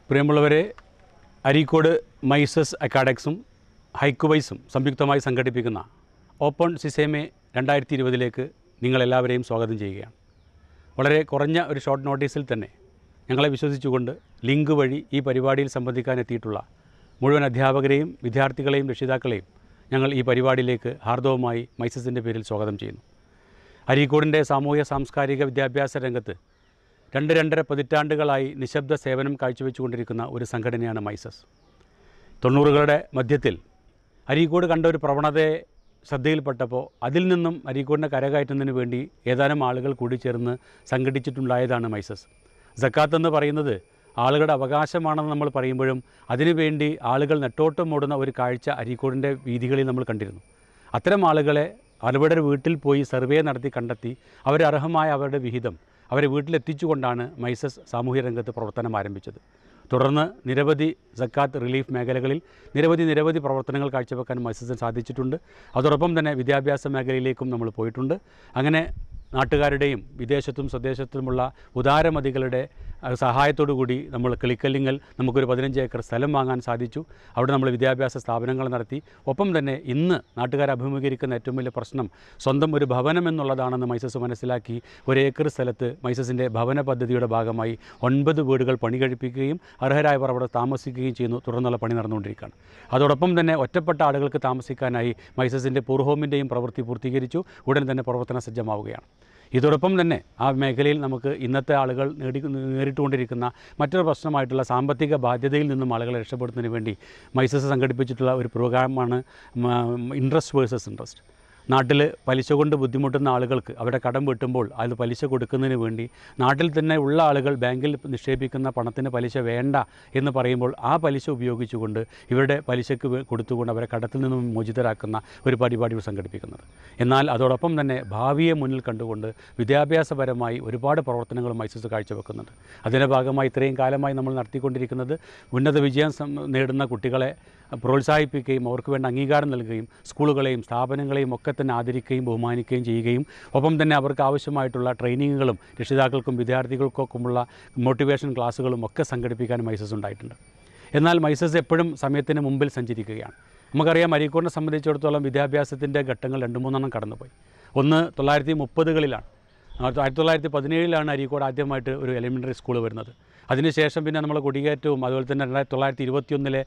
പ്രിയമുള്ളവരെ അരീക്കോട് മൈസസ് അക്കാഡക്സും ഹൈക്കുവൈസും സംയുക്തമായി സംഘടിപ്പിക്കുന്ന ഓപ്പൺ സിസേമെ രണ്ടായിരത്തി ഇരുപതിലേക്ക് നിങ്ങളെല്ലാവരെയും സ്വാഗതം ചെയ്യുകയാണ് വളരെ കുറഞ്ഞ ഒരു ഷോർട്ട് നോട്ടീസിൽ തന്നെ ഞങ്ങളെ വിശ്വസിച്ചുകൊണ്ട് ലിങ്ക് വഴി ഈ പരിപാടിയിൽ സംബന്ധിക്കാൻ എത്തിയിട്ടുള്ള മുഴുവൻ അധ്യാപകരെയും വിദ്യാർത്ഥികളെയും രക്ഷിതാക്കളെയും ഞങ്ങൾ ഈ പരിപാടിയിലേക്ക് ഹാർദവമായി മൈസസിൻ്റെ പേരിൽ സ്വാഗതം ചെയ്യുന്നു അരീക്കോടിൻ്റെ സാമൂഹ്യ സാംസ്കാരിക വിദ്യാഭ്യാസ രംഗത്ത് രണ്ട് രണ്ടര പതിറ്റാണ്ടുകളായി നിശബ്ദ സേവനം കാഴ്ചവെച്ചുകൊണ്ടിരിക്കുന്ന ഒരു സംഘടനയാണ് മൈസസ് തൊണ്ണൂറുകളുടെ മധ്യത്തിൽ അരീക്കോട് കണ്ട ഒരു പ്രവണതയെ ശ്രദ്ധയിൽപ്പെട്ടപ്പോൾ അതിൽ നിന്നും അരീക്കോടിനെ കരകയറ്റുന്നതിന് വേണ്ടി ഏതാനും ആളുകൾ കൂടി ചേർന്ന് സംഘടിച്ചിട്ടുണ്ടായതാണ് മൈസസ് സക്കാത്ത് എന്ന് പറയുന്നത് ആളുകളുടെ അവകാശമാണെന്ന് നമ്മൾ പറയുമ്പോഴും അതിനുവേണ്ടി ആളുകൾ നെട്ടോട്ടം ഓടുന്ന ഒരു കാഴ്ച അരീക്കോടിൻ്റെ വീതികളിൽ നമ്മൾ കണ്ടിരുന്നു അത്തരം ആളുകളെ അവരുടെ വീട്ടിൽ പോയി സർവേ നടത്തി കണ്ടെത്തി അവരെ അർഹമായ അവരുടെ വിഹിതം അവരെ വീട്ടിലെത്തിച്ചുകൊണ്ടാണ് മൈസസ് സാമൂഹ്യ രംഗത്ത് പ്രവർത്തനം ആരംഭിച്ചത് തുടർന്ന് നിരവധി സക്കാത്ത് റിലീഫ് മേഖലകളിൽ നിരവധി നിരവധി പ്രവർത്തനങ്ങൾ കാഴ്ചവെക്കാൻ മൈസസിന് സാധിച്ചിട്ടുണ്ട് അതോടൊപ്പം തന്നെ വിദ്യാഭ്യാസ മേഖലയിലേക്കും നമ്മൾ പോയിട്ടുണ്ട് അങ്ങനെ നാട്ടുകാരുടെയും വിദേശത്തും സ്വദേശത്തുമുള്ള ഉദാരമതികളുടെ അഹ് സഹായത്തോടു കൂടി നമ്മൾ കിളിക്കല്ലിങ്ങൽ നമുക്കൊരു പതിനഞ്ച് ഏക്കർ സ്ഥലം വാങ്ങാൻ സാധിച്ചു അവിടെ നമ്മൾ വിദ്യാഭ്യാസ സ്ഥാപനങ്ങൾ നടത്തി ഒപ്പം തന്നെ ഇന്ന് നാട്ടുകാർ അഭിമുഖീകരിക്കുന്ന ഏറ്റവും വലിയ പ്രശ്നം സ്വന്തം ഒരു ഭവനം എന്നുള്ളതാണെന്ന് മൈസസ് മനസ്സിലാക്കി ഒരു ഏക്കർ സ്ഥലത്ത് മൈസസിൻ്റെ ഭവന പദ്ധതിയുടെ ഭാഗമായി ഒൻപത് വീടുകൾ പണി കഴിപ്പിക്കുകയും അർഹരായവർ അവിടെ താമസിക്കുകയും ചെയ്യുന്നു തുടർന്നുള്ള പണി നടന്നുകൊണ്ടിരിക്കുകയാണ് അതോടൊപ്പം തന്നെ ഒറ്റപ്പെട്ട ആളുകൾക്ക് താമസിക്കാനായി മൈസസിൻ്റെ പൂർഹോമിൻ്റെയും പ്രവൃത്തി പൂർത്തീകരിച്ചു ഉടൻ തന്നെ പ്രവർത്തന സജ്ജമാവുകയാണ് ഇതോടൊപ്പം തന്നെ ആ മേഖലയിൽ നമുക്ക് ഇന്നത്തെ ആളുകൾ നേടി നേരിട്ടുകൊണ്ടിരിക്കുന്ന മറ്റൊരു പ്രശ്നമായിട്ടുള്ള സാമ്പത്തിക ബാധ്യതയിൽ നിന്നും ആളുകളെ രക്ഷപ്പെടുത്തുന്നതിന് വേണ്ടി മൈസസ് സംഘടിപ്പിച്ചിട്ടുള്ള ഒരു പ്രോഗ്രാമാണ് ഇൻട്രസ്റ്റ് വേഴ്സസ് ഇൻട്രസ്റ്റ് നാട്ടിൽ പലിശ കൊണ്ട് ബുദ്ധിമുട്ടുന്ന ആളുകൾക്ക് അവരുടെ കടം വീട്ടുമ്പോൾ അത് പലിശ കൊടുക്കുന്നതിന് വേണ്ടി നാട്ടിൽ തന്നെ ഉള്ള ആളുകൾ ബാങ്കിൽ നിക്ഷേപിക്കുന്ന പണത്തിന് പലിശ വേണ്ട എന്ന് പറയുമ്പോൾ ആ പലിശ ഉപയോഗിച്ചുകൊണ്ട് ഇവരുടെ പലിശക്ക് വേ- കൊടുത്തുകൊണ്ട് അവരെ കടത്തിൽ നിന്നും മോചിതരാക്കുന്ന ഒരു പരിപാടി ഇവിടെ സംഘടിപ്പിക്കുന്നത് എന്നാൽ അതോടൊപ്പം തന്നെ ഭാവിയെ മുന്നിൽ കണ്ടുകൊണ്ട് വിദ്യാഭ്യാസപരമായി ഒരുപാട് പ്രവർത്തനങ്ങൾ മൈസൂസ് കാഴ്ചവെക്കുന്നുണ്ട് അതിൻ്റെ ഭാഗമായി ഇത്രയും കാലമായി നമ്മൾ നടത്തിക്കൊണ്ടിരിക്കുന്നത് ഉന്നത വിജയം സം- നേടുന്ന കുട്ടികളെ പ്രോത്സാഹിപ്പിക്കുകയും അവർക്ക് വേണ്ട അംഗീകാരം നൽകുകയും സ്കൂളുകളെയും സ്ഥാപനങ്ങളെയും ഒക്കെ തന്നെ ആദരിക്കുകയും ബഹുമാനിക്കുകയും ചെയ്യുകയും ഒപ്പം തന്നെ അവർക്ക് ആവശ്യമായിട്ടുള്ള ട്രെയിനിങ്ങുകളും രക്ഷിതാക്കൾക്കും വിദ്യാർത്ഥികൾക്കൊക്കെയുള്ള മോട്ടിവേഷൻ ക്ലാസ്സുകളും ഒക്കെ സംഘടിപ്പിക്കാൻ മൈസസ് ഉണ്ടായിട്ടുണ്ട് എന്നാൽ മൈസസ് എപ്പോഴും സമയത്തിന് മുമ്പിൽ സഞ്ചരിക്കുകയാണ് നമുക്കറിയാം അരീക്കോടിനെ സംബന്ധിച്ചിടത്തോളം വിദ്യാഭ്യാസത്തിൻ്റെ ഘട്ടങ്ങൾ രണ്ട് മൂന്നെണ്ണം കടന്നുപോയി ഒന്ന് തൊള്ളായിരത്തി മുപ്പതുകളിലാണ് ആയിരത്തി തൊള്ളായിരത്തി പതിനേഴിലാണ് അരീക്കോട് ആദ്യമായിട്ട് ഒരു എലിമെൻ്ററി സ്കൂൾ വരുന്നത് അതിനുശേഷം പിന്നെ നമ്മൾ കൊടിയേറ്റവും അതുപോലെ തന്നെ രണ്ടായിരത്തി തൊള്ളായിരത്തി ഇരുപത്തിയൊന്നിലെ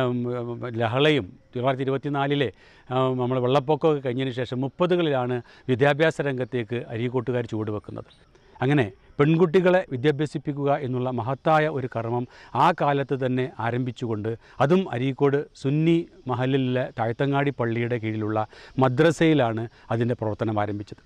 ലഹളയും തൊള്ളായിരത്തി ഇരുപത്തിനാലിലെ നമ്മൾ വെള്ളപ്പൊക്കമൊക്കെ കഴിഞ്ഞതിന് ശേഷം മുപ്പതുകളിലാണ് വിദ്യാഭ്യാസ രംഗത്തേക്ക് അരീക്കോട്ടുകാർ ചുവടുവെക്കുന്നത് അങ്ങനെ പെൺകുട്ടികളെ വിദ്യാഭ്യസിപ്പിക്കുക എന്നുള്ള മഹത്തായ ഒരു കർമ്മം ആ കാലത്ത് തന്നെ ആരംഭിച്ചുകൊണ്ട് അതും അരീക്കോട് സുന്നി മഹലിലെ താഴ്ത്തങ്ങാടി പള്ളിയുടെ കീഴിലുള്ള മദ്രസയിലാണ് അതിൻ്റെ പ്രവർത്തനം ആരംഭിച്ചത്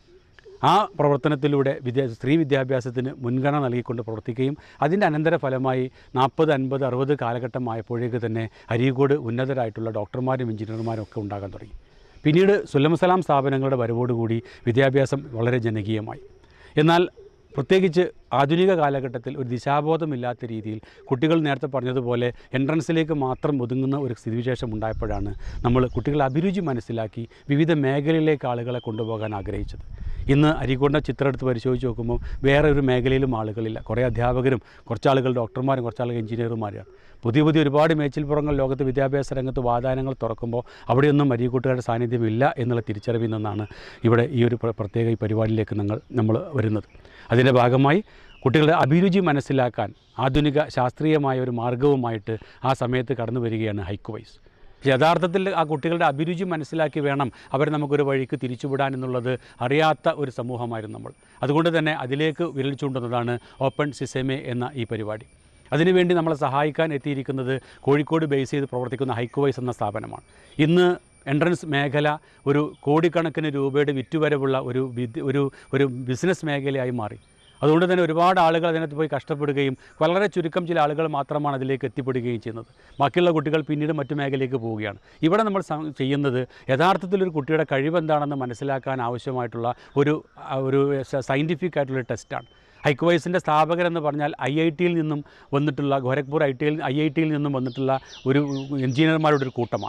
ആ പ്രവർത്തനത്തിലൂടെ വിദ്യാ സ്ത്രീ വിദ്യാഭ്യാസത്തിന് മുൻഗണന നൽകിക്കൊണ്ട് പ്രവർത്തിക്കുകയും അതിൻ്റെ അനന്തരഫലമായി നാൽപ്പത് അൻപത് അറുപത് കാലഘട്ടം ആയപ്പോഴേക്ക് തന്നെ അരീക്കോട് ഉന്നതരായിട്ടുള്ള ഡോക്ടർമാരും എഞ്ചിനീയർമാരും ഒക്കെ ഉണ്ടാകാൻ തുടങ്ങി പിന്നീട് സുല്ലംസലാം സ്ഥാപനങ്ങളുടെ വരവോടുകൂടി വിദ്യാഭ്യാസം വളരെ ജനകീയമായി എന്നാൽ പ്രത്യേകിച്ച് ആധുനിക കാലഘട്ടത്തിൽ ഒരു ദിശാബോധമില്ലാത്ത രീതിയിൽ കുട്ടികൾ നേരത്തെ പറഞ്ഞതുപോലെ എൻട്രൻസിലേക്ക് മാത്രം ഒതുങ്ങുന്ന ഒരു സ്ഥിതിവിശേഷം ഉണ്ടായപ്പോഴാണ് നമ്മൾ കുട്ടികളുടെ അഭിരുചി മനസ്സിലാക്കി വിവിധ മേഖലയിലേക്ക് ആളുകളെ കൊണ്ടുപോകാൻ ആഗ്രഹിച്ചത് ഇന്ന് അരിക്കൊണ്ട ചിത്രം എടുത്ത് പരിശോധിച്ച് നോക്കുമ്പോൾ വേറെ ഒരു മേഖലയിലും ആളുകളില്ല കുറേ അധ്യാപകരും കുറച്ച് ആളുകൾ ഡോക്ടർമാരും കുറച്ച് ആളുകൾ എഞ്ചിനീയർമാരാണ് പുതിയ പുതിയ ഒരുപാട് മേച്ചിൽപ്പുറങ്ങൾ ലോകത്ത് വിദ്യാഭ്യാസ രംഗത്ത് വാതായനങ്ങൾ തുറക്കുമ്പോൾ അവിടെയൊന്നും അരികൂട്ടുകാരുടെ സാന്നിധ്യമില്ല എന്നുള്ള തിരിച്ചറിവിൽ നിന്നാണ് ഇവിടെ ഈ ഒരു പ്ര- പ്രത്യേക ഈ പരിപാടിയിലേക്ക് നിങ്ങൾ നമ്മൾ വരുന്നത് അതിൻ്റെ ഭാഗമായി കുട്ടികളുടെ അഭിരുചി മനസ്സിലാക്കാൻ ആധുനിക ശാസ്ത്രീയമായ ഒരു മാർഗവുമായിട്ട് ആ സമയത്ത് കടന്നു വരികയാണ് ഹൈക്കുവൈസ് യഥാർത്ഥത്തിൽ ആ കുട്ടികളുടെ അഭിരുചി മനസ്സിലാക്കി വേണം അവരെ നമുക്കൊരു വഴിക്ക് തിരിച്ചുവിടാൻ എന്നുള്ളത് അറിയാത്ത ഒരു സമൂഹമായിരുന്നു നമ്മൾ അതുകൊണ്ട് തന്നെ അതിലേക്ക് വിരൽ ചൂണ്ടുന്നതാണ് ഓപ്പൺ സിസെമെ എന്ന ഈ പരിപാടി അതിനുവേണ്ടി നമ്മളെ സഹായിക്കാൻ എത്തിയിരിക്കുന്നത് കോഴിക്കോട് ബേസ് ചെയ്ത് പ്രവർത്തിക്കുന്ന ഹൈക്കുവൈസ് എന്ന സ്ഥാപനമാണ് ഇന്ന് എൻട്രൻസ് മേഖല ഒരു കോടിക്കണക്കിന് രൂപയുടെ വിറ്റുവരവുള്ള ഒരു വിദ്യ ഒരു ഒരു ബിസിനസ് മേഖലയായി മാറി അതുകൊണ്ട് തന്നെ ഒരുപാട് ആളുകൾ അതിനകത്ത് പോയി കഷ്ടപ്പെടുകയും വളരെ ചുരുക്കം ചില ആളുകൾ മാത്രമാണ് അതിലേക്ക് എത്തിപ്പെടുകയും ചെയ്യുന്നത് ബാക്കിയുള്ള കുട്ടികൾ പിന്നീട് മറ്റു മേഖലയിലേക്ക് പോവുകയാണ് ഇവിടെ നമ്മൾ സം- ചെയ്യുന്നത് യഥാർത്ഥത്തിൽ ഒരു കുട്ടിയുടെ കഴിവെന്താണെന്ന് മനസ്സിലാക്കാൻ ആവശ്യമായിട്ടുള്ള ഒരു ആ, ഒരു സയൻറ്റിഫിക് ആയിട്ടുള്ള ടെസ്റ്റാണ് ഹൈക്കോവൈസിൻ്റെ സ്ഥാപകരെന്ന് പറഞ്ഞാൽ ഐ ഐ ടിയിൽ നിന്നും വന്നിട്ടുള്ള ഗോരഖ്പൂർ ഐ ടിയിൽ ഐ ഐ ടിയിൽ നിന്നും വന്നിട്ടുള്ള ഒരു എഞ്ചിനീയർമാരുടെ ഒരു കൂട്ടമാണ്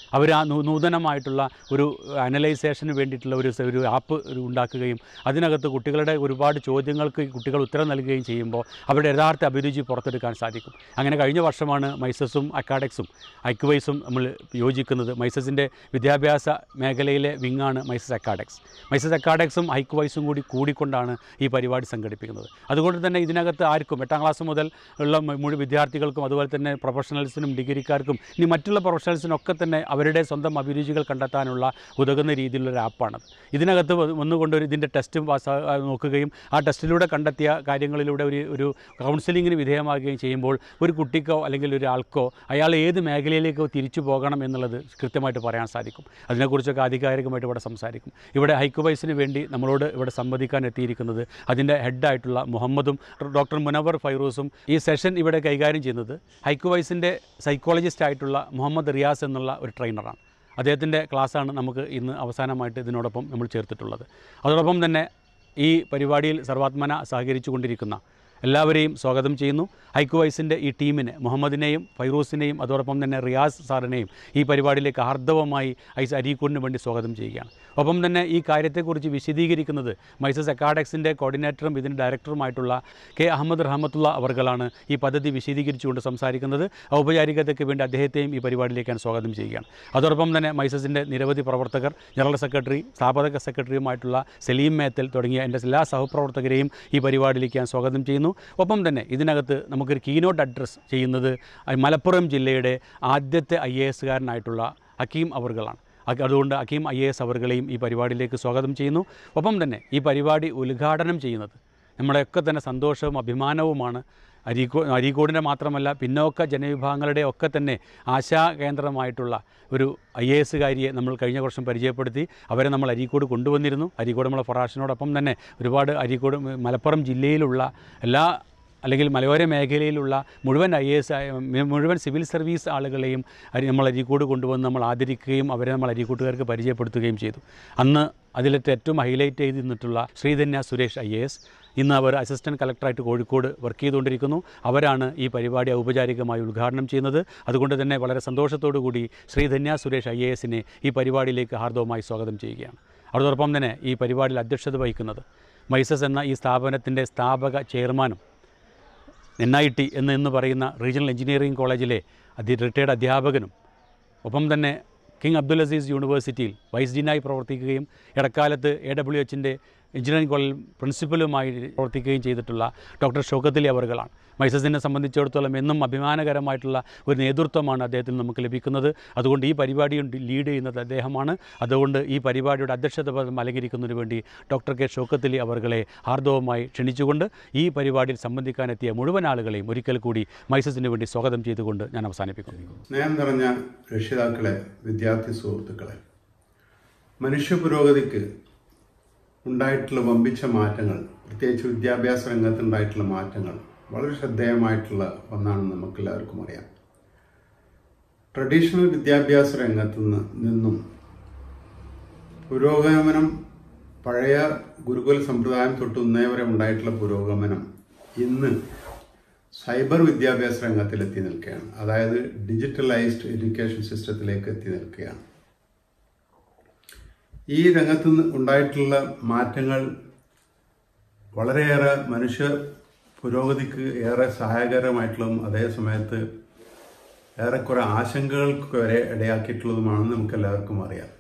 അവർ ആ നൂ- നൂതനമായിട്ടുള്ള ഒരു അനലൈസേഷന് വേണ്ടിയിട്ടുള്ള ഒരു സ- ഒരു ആപ്പ് ഒരു ഉണ്ടാക്കുകയും അതിനകത്ത് കുട്ടികളുടെ ഒരുപാട് ചോദ്യങ്ങൾക്ക് കുട്ടികൾ ഉത്തരം നൽകുകയും ചെയ്യുമ്പോൾ അവരുടെ യഥാർത്ഥ അഭിരുചി പുറത്തെടുക്കാൻ സാധിക്കും അങ്ങനെ കഴിഞ്ഞ വർഷമാണ് മൈസസും അക്കാഡക്സും ഐക്വൈസും നമ്മൾ യോജിക്കുന്നത് മൈസസിൻ്റെ വിദ്യാഭ്യാസ മേഖലയിലെ വിങ്ങാണ് മൈസസ് അക്കാഡക്സ് മൈസസ് അക്കാഡക്സും ഐക്വൈസും കൂടി കൂടിക്കൊണ്ടാണ് ഈ പരിപാടി സംഘടിപ്പിക്കുന്നത് അതുകൊണ്ട് തന്നെ ഇതിനകത്ത് ആർക്കും എട്ടാം ക്ലാസ് മുതൽ ഉള്ള മു- മുഴുവൻ വിദ്യാർത്ഥികൾക്കും അതുപോലെ തന്നെ പ്രൊഫഷണൽസിനും ഡിഗ്രിക്കാർക്കും ഇനി മറ്റുള്ള പ്രൊഫഷണൽസിനൊക്കെ തന്നെ അവരുടെ സ്വന്തം അഭിരുചികൾ കണ്ടെത്താനുള്ള ഉതകുന്ന രീതിയിലുള്ള ഒരു ആപ്പാണത് ഇതിനകത്ത് വ- വന്നുകൊണ്ട് ഒരു ഇതിൻ്റെ ടെസ്റ്റ് പാസ് നോക്കുകയും ആ ടെസ്റ്റിലൂടെ കണ്ടെത്തിയ കാര്യങ്ങളിലൂടെ ഒരു ഒരു കൗൺസിലിങ്ങിന് വിധേയമാകുകയും ചെയ്യുമ്പോൾ ഒരു കുട്ടിക്കോ അല്ലെങ്കിൽ ഒരാൾക്കോ അയാൾ ഏത് മേഖലയിലേക്കോ തിരിച്ചു പോകണം എന്നുള്ളത് കൃത്യമായിട്ട് പറയാൻ സാധിക്കും അതിനെക്കുറിച്ചൊക്കെ ആധികാരികമായിട്ട് ഇവിടെ സംസാരിക്കും ഇവിടെ ഹൈക്കുബൈസിന് വേണ്ടി നമ്മളോട് ഇവിടെ സംവദിക്കാൻ എത്തിയിരിക്കുന്നത് അതിൻ്റെ ഹെഡായിട്ടുള്ള മുഹമ്മദും ഡോക്ടർ മുനവർ ഫൈറൂസും ഈ സെഷൻ ഇവിടെ കൈകാര്യം ചെയ്യുന്നത് ഹൈക്കുവൈസിൻ്റെ സൈക്കോളജിസ്റ്റ് ആയിട്ടുള്ള മുഹമ്മദ് റിയാസ് എന്നുള്ള ഒരു ട്രെയിനറാണ് അദ്ദേഹത്തിൻ്റെ ക്ലാസ്സാണ് നമുക്ക് ഇന്ന് അവസാനമായിട്ട് ഇതിനോടൊപ്പം നമ്മൾ ചേർത്തിട്ടുള്ളത് അതോടൊപ്പം തന്നെ ഈ പരിപാടിയിൽ സർവാത്മന സഹകരിച്ചു കൊണ്ടിരിക്കുന്ന എല്ലാവരെയും സ്വാഗതം ചെയ്യുന്നു ഹൈക്കുവൈസിൻ്റെ ഈ ടീമിനെ മുഹമ്മദിനെയും ഫൈറൂസിനെയും അതോടൊപ്പം തന്നെ റിയാസ് സാറിനെയും ഈ പരിപാടിയിലേക്ക് ഹാർദവമായി ഐസ് അരീക്കൂടിന് വേണ്ടി സ്വാഗതം ചെയ്യുകയാണ് ഒപ്പം തന്നെ ഈ കാര്യത്തെക്കുറിച്ച് വിശദീകരിക്കുന്നത് മൈസസ് അക്കാഡക്സിൻ്റെ കോർഡിനേറ്ററും ഇതിൻ്റെ ഡയറക്ടറുമായിട്ടുള്ള കെ അഹമ്മദ് റഹമത്തുള്ള അവർകളാണ് ഈ പദ്ധതി വിശദീകരിച്ചുകൊണ്ട് സംസാരിക്കുന്നത് ഔപചാരികതയ്ക്ക് വേണ്ടി അദ്ദേഹത്തെയും ഈ പരിപാടിയിലേക്ക് ഞാൻ സ്വാഗതം ചെയ്യുകയാണ് അതോടൊപ്പം തന്നെ മൈസസിൻ്റെ നിരവധി പ്രവർത്തകർ ജനറൽ സെക്രട്ടറി സ്ഥാപക സെക്രട്ടറിയുമായിട്ടുള്ള സലീം മേത്തൽ തുടങ്ങിയ എൻ്റെ എല്ലാ സഹപ്രവർത്തകരെയും ഈ പരിപാടിയിലേക്ക് ഞാൻ സ്വാഗതം ചെയ്യുന്നു ഒപ്പം തന്നെ ഇതിനകത്ത് നമുക്കൊരു കീനോട്ട് അഡ്രസ്സ് ചെയ്യുന്നത് മലപ്പുറം ജില്ലയുടെ ആദ്യത്തെ ഐ എ എസുകാരനായിട്ടുള്ള ഹക്കീം അവർകളാണ് അ- അതുകൊണ്ട് ഹക്കീം ഐ എ എസ് അവർകളെയും ഈ പരിപാടിയിലേക്ക് സ്വാഗതം ചെയ്യുന്നു ഒപ്പം തന്നെ ഈ പരിപാടി ഉദ്ഘാടനം ചെയ്യുന്നത് നമ്മുടെയൊക്കെ തന്നെ സന്തോഷവും അഭിമാനവുമാണ് അരീക്കോ അരീക്കോടിൻ്റെ മാത്രമല്ല പിന്നോക്ക ജനവിഭാഗങ്ങളുടെ ഒക്കെ തന്നെ ആശാ കേന്ദ്രമായിട്ടുള്ള ഒരു ഐ എ എസുകാരിയെ നമ്മൾ കഴിഞ്ഞ വർഷം പരിചയപ്പെടുത്തി അവരെ നമ്മൾ അരീക്കോട് കൊണ്ടുവന്നിരുന്നു അരീക്കോട് നമ്മളെ ഫറാഷിനോടൊപ്പം തന്നെ ഒരുപാട് അരീക്കോട് മലപ്പുറം ജില്ലയിലുള്ള എല്ലാ അല്ലെങ്കിൽ മലയോര മേഖലയിലുള്ള മുഴുവൻ ഐ എസ് മുഴുവൻ സിവിൽ സർവീസ് ആളുകളെയും അരി നമ്മൾ അരീക്കോട് കൊണ്ടുവന്ന് നമ്മൾ ആദരിക്കുകയും അവരെ നമ്മൾ അരീക്കോട്ടുകാർക്ക് പരിചയപ്പെടുത്തുകയും ചെയ്തു അന്ന് അതിലത്തെ ഏറ്റവും ഹൈലൈറ്റ് ചെയ്ത് നിന്നിട്ടുള്ള Sreedhanya Suresh I A S ഇന്ന് അവർ അസിസ്റ്റൻറ്റ് കളക്ടറായിട്ട് കോഴിക്കോട് വർക്ക് ചെയ്തുകൊണ്ടിരിക്കുന്നു അവരാണ് ഈ പരിപാടി ഔപചാരികമായി ഉദ്ഘാടനം ചെയ്യുന്നത് അതുകൊണ്ട് തന്നെ വളരെ സന്തോഷത്തോടു കൂടി ശ്രീധന്യ സുരേഷ് ഐ എ എസിനെ ഈ പരിപാടിയിലേക്ക് ഹാർദവമായി സ്വാഗതം ചെയ്യുകയാണ് അതോടൊപ്പം തന്നെ ഈ പരിപാടിയിൽ അധ്യക്ഷത വഹിക്കുന്നത് മൈസസ് എന്ന ഈ സ്ഥാപനത്തിൻ്റെ സ്ഥാപക ചെയർമാനും എൻ ഐ ടി എന്ന് എന്ന് പറയുന്ന റീജിയണൽ എഞ്ചിനീയറിംഗ് കോളേജിലെ അധ്യ റിട്ടയർഡ് അധ്യാപകനും ഒപ്പം തന്നെ കിങ് അബ്ദുൽ അസീസ് യൂണിവേഴ്സിറ്റിയിൽ വൈസ് ഡീനായി പ്രവർത്തിക്കുകയും ഇടക്കാലത്ത് എ ഡബ്ല്യു എച്ചിൻ്റെ എഞ്ചിനീയറിംഗ് കോളേജ് പ്രിൻസിപ്പലുമായി പ്രവർത്തിക്കുകയും ചെയ്തിട്ടുള്ള ഡോക്ടർ ഷൗക്കത്തലി അവർകളാണ് മൈസസിനെ സംബന്ധിച്ചിടത്തോളം എന്നും അഭിമാനകരമായിട്ടുള്ള ഒരു നേതൃത്വമാണ് അദ്ദേഹത്തിൽ നമുക്ക് ലഭിക്കുന്നത് അതുകൊണ്ട് ഈ പരിപാടിയും ലീഡ് ചെയ്യുന്നത് അദ്ദേഹമാണ് അതുകൊണ്ട് ഈ പരിപാടിയുടെ അധ്യക്ഷത പദം അലങ്കരിക്കുന്നതിന് വേണ്ടി ഡോക്ടർ കെ ഷൗക്കത്തലി അവർകളെ ഹാർദവമായി ക്ഷണിച്ചുകൊണ്ട് ഈ പരിപാടിയിൽ സംബന്ധിക്കാനെത്തിയ മുഴുവൻ ആളുകളെയും ഒരിക്കൽ കൂടി മൈസസിന് വേണ്ടി സ്വാഗതം ചെയ്തുകൊണ്ട് ഞാൻ അവസാനിപ്പിക്കുന്നു സ്നേഹം നിറഞ്ഞ രക്ഷിതാക്കളെ വിദ്യാർത്ഥി സുഹൃത്തുക്കളെ മനുഷ്യ പുരോഗതിക്ക് ഉണ്ടായിട്ടുള്ള വമ്പിച്ച മാറ്റങ്ങൾ പ്രത്യേകിച്ച് വിദ്യാഭ്യാസ രംഗത്തുണ്ടായിട്ടുള്ള മാറ്റങ്ങൾ വളരെ ശ്രദ്ധേയമായിട്ടുള്ള ഒന്നാണെന്ന് നമുക്കെല്ലാവർക്കും അറിയാം ട്രഡീഷണൽ വിദ്യാഭ്യാസ രംഗത്ത് നിന്ന് നിന്നും പുരോഗമനം പഴയ ഗുരുകുല സമ്പ്രദായം തൊട്ട് ഇന്നേ വരെ ഉണ്ടായിട്ടുള്ള പുരോഗമനം ഇന്ന് സൈബർ വിദ്യാഭ്യാസ രംഗത്തിൽ എത്തി നിൽക്കുകയാണ് അതായത് ഡിജിറ്റലൈസ്ഡ് എഡ്യൂക്കേഷൻ സിസ്റ്റത്തിലേക്ക് എത്തി നിൽക്കുകയാണ് ഈ രംഗത്ത് നിന്ന് ഉണ്ടായിട്ടുള്ള മാറ്റങ്ങൾ വളരെയേറെ മനുഷ്യ പുരോഗതിക്ക് ഏറെ സഹായകരമായിട്ടുള്ളതും അതേ സമയത്ത് ഏറെക്കുറെ ആശങ്കകൾക്ക് വരെ ഇടയാക്കിയിട്ടുള്ളതുമാണെന്ന് നമുക്ക് എല്ലാവർക്കും അറിയാം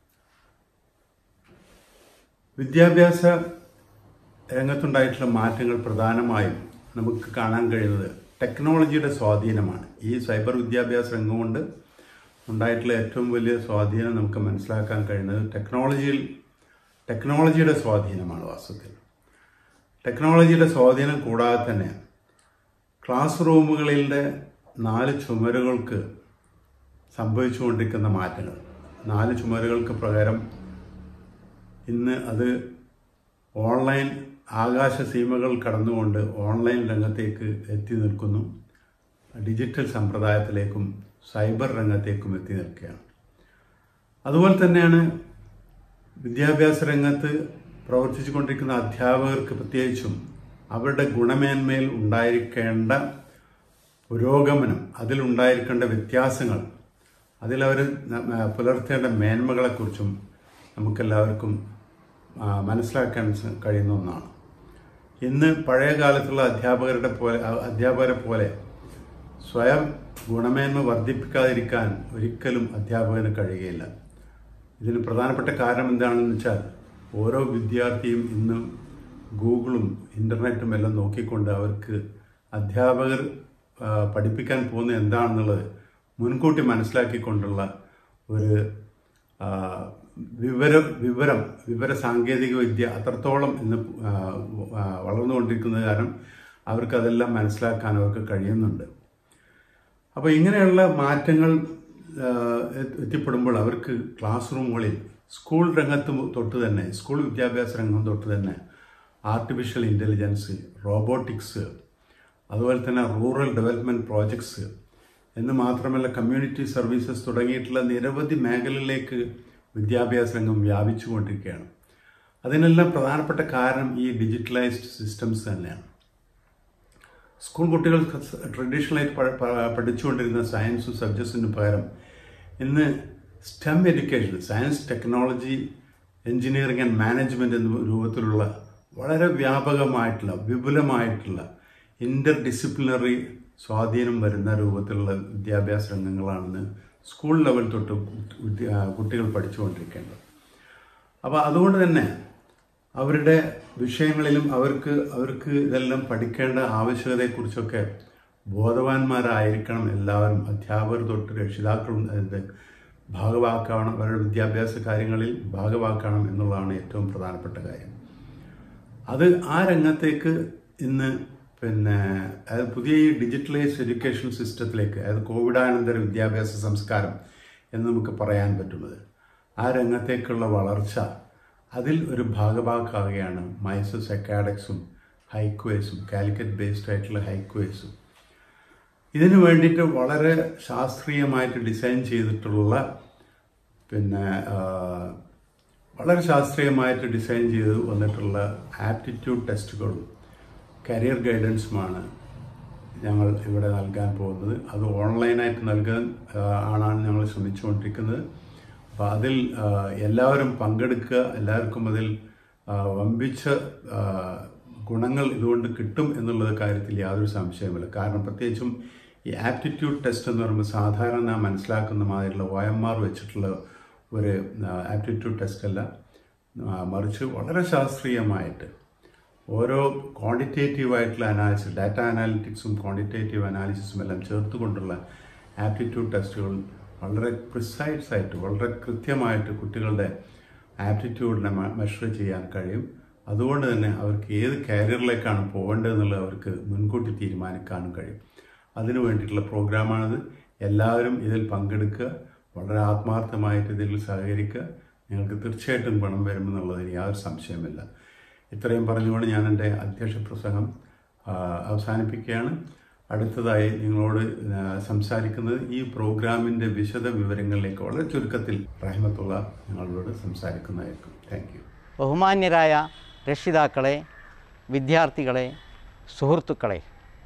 വിദ്യാഭ്യാസ രംഗത്തുണ്ടായിട്ടുള്ള മാറ്റങ്ങൾ പ്രധാനമായും നമുക്ക് കാണാൻ കഴിയുന്നത് ടെക്നോളജിയുടെ സ്വാധീനമാണ് ഈ സൈബർ വിദ്യാഭ്യാസ രംഗം കൊണ്ട് ഉണ്ടായിട്ടുള്ള ഏറ്റവും വലിയ സ്വാധീനം നമുക്ക് മനസ്സിലാക്കാൻ കഴിയുന്നത് ടെക്നോളജിയിൽ ടെക്നോളജിയുടെ സ്വാധീനമാണ് വാസ്തവത്തിൽ ടെക്നോളജിയുടെ സ്വാധീനം കൂടാതെ തന്നെ ക്ലാസ് റൂമുകളിലെ നാല് ചുമരുകൾക്ക് സംഭവിച്ചുകൊണ്ടിരിക്കുന്ന മാറ്റങ്ങൾ നാല് ചുമരുകൾക്ക് പ്രകാരം ഇന്ന് അത് ഓൺലൈൻ ആകാശ സീമകൾ കടന്നുകൊണ്ട് ഓൺലൈൻ രംഗത്തേക്ക് എത്തി നിൽക്കുന്നു ഡിജിറ്റൽ സമ്പ്രദായത്തിലേക്കും സൈബർ രംഗത്തേക്കും എത്തി നിൽക്കുകയാണ് അതുപോലെ തന്നെയാണ് വിദ്യാഭ്യാസ രംഗത്ത് പ്രവർത്തിച്ചു കൊണ്ടിരിക്കുന്ന അധ്യാപകർക്ക് പ്രത്യേകിച്ചും അവരുടെ ഗുണമേന്മയിൽ ഉണ്ടായിരിക്കേണ്ട പുരോഗമനം അതിലുണ്ടായിരിക്കേണ്ട വ്യത്യാസങ്ങൾ അതിലവർ പുലർത്തേണ്ട മേന്മകളെക്കുറിച്ചും നമുക്കെല്ലാവർക്കും ആ, മനസ്സിലാക്കാൻ സ- കഴിയുന്ന ഒന്നാണ് ഇന്ന് പഴയ കാലത്തുള്ള അധ്യാപകരുടെ പോലെ അ- അധ്യാപകരെ പോലെ സ്വയം ഗുണമേന്മ വർദ്ധിപ്പിക്കാതിരിക്കാൻ ഒരിക്കലും അധ്യാപകന് കഴിയുകയില്ല ഇതിന് പ്രധാനപ്പെട്ട കാരണം എന്താണെന്ന് വെച്ചാൽ ഓരോ വിദ്യാർത്ഥിയും ഇന്ന് ഗൂഗിളും ഇൻ്റർനെറ്റും എല്ലാം നോക്കിക്കൊണ്ട് അവർക്ക് അധ്യാപകർ ആ, പഠിപ്പിക്കാൻ പോകുന്നത് എന്താണെന്നുള്ളത് മുൻകൂട്ടി മനസ്സിലാക്കിക്കൊണ്ടുള്ള ഒരു ആ, വിവര വിവരം വിവര സാങ്കേതിക വിദ്യ അത്രത്തോളം ഇന്ന് ആ, ആ, വളർന്നുകൊണ്ടിരിക്കുന്നത് കാരണം അവർക്ക് അതെല്ലാം മനസ്സിലാക്കാൻ അവർക്ക് കഴിയുന്നുണ്ട് അപ്പോൾ ഇങ്ങനെയുള്ള മാറ്റങ്ങൾ ആ, എത്തി- എത്തിപ്പെടുമ്പോൾ അവർക്ക് ക്ലാസ് റൂമുകളിൽ സ്കൂൾ രംഗത്ത് തൊട്ട് തന്നെ സ്കൂൾ വിദ്യാഭ്യാസ രംഗം തൊട്ട് തന്നെ ആർട്ടിഫിഷ്യൽ ഇൻ്റലിജൻസ് റോബോട്ടിക്സ് അതുപോലെ തന്നെ റൂറൽ ഡെവലപ്മെൻറ്റ് പ്രോജക്ട്സ് എന്ന് മാത്രമല്ല കമ്മ്യൂണിറ്റി സർവീസസ് തുടങ്ങിയിട്ടുള്ള നിരവധി മേഖലകളിലേക്ക് വിദ്യാഭ്യാസ രംഗം വ്യാപിച്ചുകൊണ്ടിരിക്കുകയാണ് അതിനെല്ലാം പ്രധാനപ്പെട്ട കാരണം ഈ ഡിജിറ്റലൈസ്ഡ് സിസ്റ്റംസ് തന്നെയാണ് സ്കൂൾ കുട്ടികൾ ട്രഡീഷണലായിട്ട് പ- പ- പഠിച്ചുകൊണ്ടിരുന്ന സയൻസും സബ്ജക്ട്സിന് പകരം ഇന്ന് STEM education science technology engineering and management എന്ന രൂപത്തിലുള്ള വളരെ വ്യാപകമായിട്ടുള്ള വിപുലമായിട്ടുള്ള ഇൻ്റർ ഡിസിപ്ലിനറി സ്വാധീനം വരുന്ന രൂപത്തിലുള്ള വിദ്യാഭ്യാസ രംഗങ്ങളാണെന്ന് സ്കൂൾ ലെവൽ തൊട്ട് കുട്ടി- വിദ്യ- കുട്ടികൾ പഠിച്ചുകൊണ്ടിരിക്കേണ്ടത് അപ്പോൾ അതുകൊണ്ട് തന്നെ അവരുടെ വിഷയങ്ങളിലും അവർക്ക് അവർക്ക് ഇതെല്ലാം പഠിക്കേണ്ട ആവശ്യകതയെക്കുറിച്ചൊക്കെ ബോധവാന്മാരായിരിക്കണം എല്ലാവരും അധ്യാപകർ തൊട്ട് രക്ഷിതാക്കളും അതിൻ്റെ ഭാഗവാക്കണം അവരുടെ വിദ്യാഭ്യാസ കാര്യങ്ങളിൽ ഭാഗവാക്കണം എന്നുള്ളതാണ് ഏറ്റവും പ്രധാനപ്പെട്ട കാര്യം അത് ആ രംഗത്തേക്ക് ഇന്ന് പിന്നെ അതായത് പുതിയ ഈ ഡിജിറ്റലൈസ്ഡ് എഡ്യൂക്കേഷൻ സിസ്റ്റത്തിലേക്ക് അതായത് കോവിഡാനന്തര വിദ്യാഭ്യാസ സംസ്കാരം എന്ന് നമുക്ക് പറയാൻ പറ്റുന്നത് ആ രംഗത്തേക്കുള്ള വളർച്ച അതിൽ ഒരു ഭാഗഭാക്കാവുകയാണ് മൈസസ് അക്കാഡക്സും ഹൈക്വേസും കാലിക്കറ്റ് ബേസ്ഡ് ആയിട്ടുള്ള ഹൈക്വേസും ഇതിനു വേണ്ടിയിട്ട് വളരെ ശാസ്ത്രീയമായിട്ട് ഡിസൈൻ ചെയ്തിട്ടുള്ള പിന്നെ ആ, വളരെ ശാസ്ത്രീയമായിട്ട് ഡിസൈൻ ചെയ്ത് വന്നിട്ടുള്ള ആപ്റ്റിറ്റ്യൂഡ് ടെസ്റ്റുകളും കരിയർ ഗൈഡൻസുമാണ് ഞങ്ങൾ ഇവിടെ നൽകാൻ പോകുന്നത് അത് ഓൺലൈനായിട്ട് നൽകാൻ ആ, ആണാണ് ഞങ്ങൾ ശ്രമിച്ചുകൊണ്ടിരിക്കുന്നത് അപ്പോൾ അതിൽ ആ, എല്ലാവരും പങ്കെടുക്കുക എല്ലാവർക്കും അതിൽ ആ, വമ്പിച്ച ആ, ഗുണങ്ങൾ ഇതുകൊണ്ട് കിട്ടും എന്നുള്ള കാര്യത്തിൽ യാതൊരു സംശയമില്ല കാരണം പ്രത്യേകിച്ചും ഈ ആപ്റ്റിറ്റ്യൂഡ് ടെസ്റ്റ് എന്ന് പറയുമ്പോൾ സാധാരണ നാം മനസ്സിലാക്കുന്ന മാതിരിയുള്ള ഒ എം ആർ വെച്ചിട്ടുള്ള ഒരു ആപ്റ്റിറ്റ്യൂഡ് ടെസ്റ്റ് അല്ല ആ, മറിച്ച് വളരെ ശാസ്ത്രീയമായിട്ട് ഓരോ ക്വാണ്ടിറ്റേറ്റീവ് ആയിട്ടുള്ള അനാലിസിസ് ഡാറ്റ അനാലിറ്റിക്സും ക്വാണ്ടിറ്റേറ്റീവ് അനാലിസിസും എല്ലാം ചേർത്തുകൊണ്ടുള്ള ആപ്റ്റിറ്റ്യൂഡ് ടെസ്റ്റുകൾ വളരെ പ്രിസൈസ് ആയിട്ട് വളരെ കൃത്യമായിട്ട് കുട്ടികളുടെ ആപ്റ്റിറ്റ്യൂഡിനെ മെഷർ ചെയ്യാൻ കഴിയും അതുകൊണ്ട് തന്നെ അവർക്ക് ഏത് കരിയറിലേക്കാണ് പോകേണ്ടതെന്നുള്ളത് അവർക്ക് മുൻകൂട്ടി തീരുമാനിക്കാനും കഴിയും അതിനു വേണ്ടിയിട്ടുള്ള പ്രോഗ്രാമാണിത് എല്ലാവരും ഇതിൽ പങ്കെടുക്കുക വളരെ ആത്മാർത്ഥമായിട്ട് ഇതിൽ സഹകരിക്കുക നിങ്ങൾക്ക് തീർച്ചയായിട്ടും ഗുണം വരുമെന്നുള്ളതിന് യാതൊരു സംശയമില്ല ഇത്രയും പറഞ്ഞുകൊണ്ട് ഞാൻ എൻ്റെ അധ്യക്ഷ പ്രസംഗം ആ, അവസാനിപ്പിക്കുകയാണ് അടുത്തതായി നിങ്ങളോട് ആ, സംസാരിക്കുന്നത് ഈ പ്രോഗ്രാമിൻ്റെ വിശദ വിവരങ്ങളിലേക്ക് വളരെ ചുരുക്കത്തിൽ റഹ്മത്തുള്ള നിങ്ങളോട് സംസാരിക്കുന്നതായിരിക്കും താങ്ക് യു ബഹുമാന്യരായ രക്ഷിതാക്കളെ വിദ്യാർത്ഥികളെ സുഹൃത്തുക്കളെ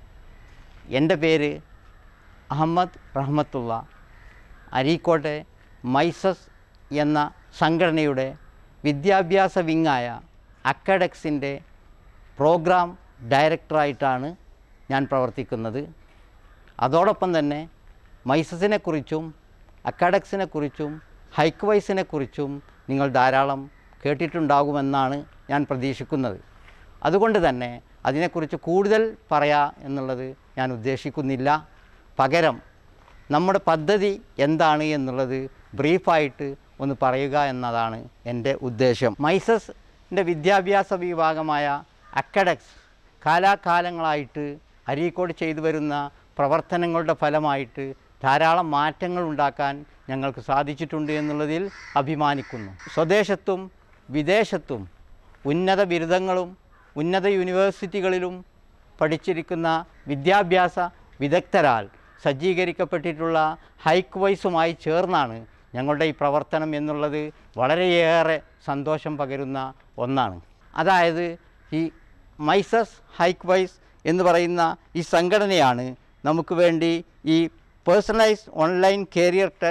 എൻ്റെ പേര് അഹമ്മദ് റഹ്മത്തുള്ള അരീക്കോട്ടെ മൈസസ് എന്ന സംഘടനയുടെ വിദ്യാഭ്യാസ വിങ്ങായ അക്കഡക്സിൻ്റെ പ്രോഗ്രാം ഡയറക്ടറായിട്ടാണ് ഞാൻ പ്രവർത്തിക്കുന്നത് അതോടൊപ്പം തന്നെ മൈസസിനെക്കുറിച്ചും അക്കാഡക്സിനെക്കുറിച്ചും ഹൈക്വൈസിനെക്കുറിച്ചും നിങ്ങൾ ധാരാളം കേട്ടിട്ടുണ്ടാകുമെന്നാണ് ഞാൻ പ്രതീക്ഷിക്കുന്നത് അതുകൊണ്ട് തന്നെ അതിനെക്കുറിച്ച് കൂടുതൽ പറയാ എന്നുള്ളത് ഞാൻ ഉദ്ദേശിക്കുന്നില്ല പകരം നമ്മുടെ പദ്ധതി എന്താണ് എന്നുള്ളത് ബ്രീഫായിട്ട് ഒന്ന് പറയുക എന്നതാണ് എൻ്റെ ഉദ്ദേശം മൈസസിൻ്റെ വിദ്യാഭ്യാസ വിഭാഗമായ അക്കഡക്സ് കാലാകാലങ്ങളായിട്ട് അരീക്കോട് ചെയ്തു വരുന്ന പ്രവർത്തനങ്ങളുടെ ഫലമായിട്ട് ധാരാളം മാറ്റങ്ങൾ ഉണ്ടാക്കാൻ ഞങ്ങൾക്ക് സാധിച്ചിട്ടുണ്ട് എന്നുള്ളതിൽ അഭിമാനിക്കുന്നു സ്വദേശത്തും വിദേശത്തും ഉന്നത ബിരുദങ്ങളും ഉന്നത യൂണിവേഴ്സിറ്റികളിലും പഠിച്ചിരിക്കുന്ന വിദ്യാഭ്യാസ വിദഗ്ധരാൽ സജ്ജീകരിക്കപ്പെട്ടിട്ടുള്ള ഹൈക്വൈസുമായി ചേർന്നാണ് ഞങ്ങളുടെ ഈ പ്രവർത്തനം എന്നുള്ളത് വളരെയേറെ സന്തോഷം പകരുന്ന ഒന്നാണ് അതായത് ഈ മൈസസ് ഹൈക്വൈസ് എന്ന് പറയുന്ന ഈ സംഘടനയാണ് നമുക്ക് വേണ്ടി ഈ personalised online career test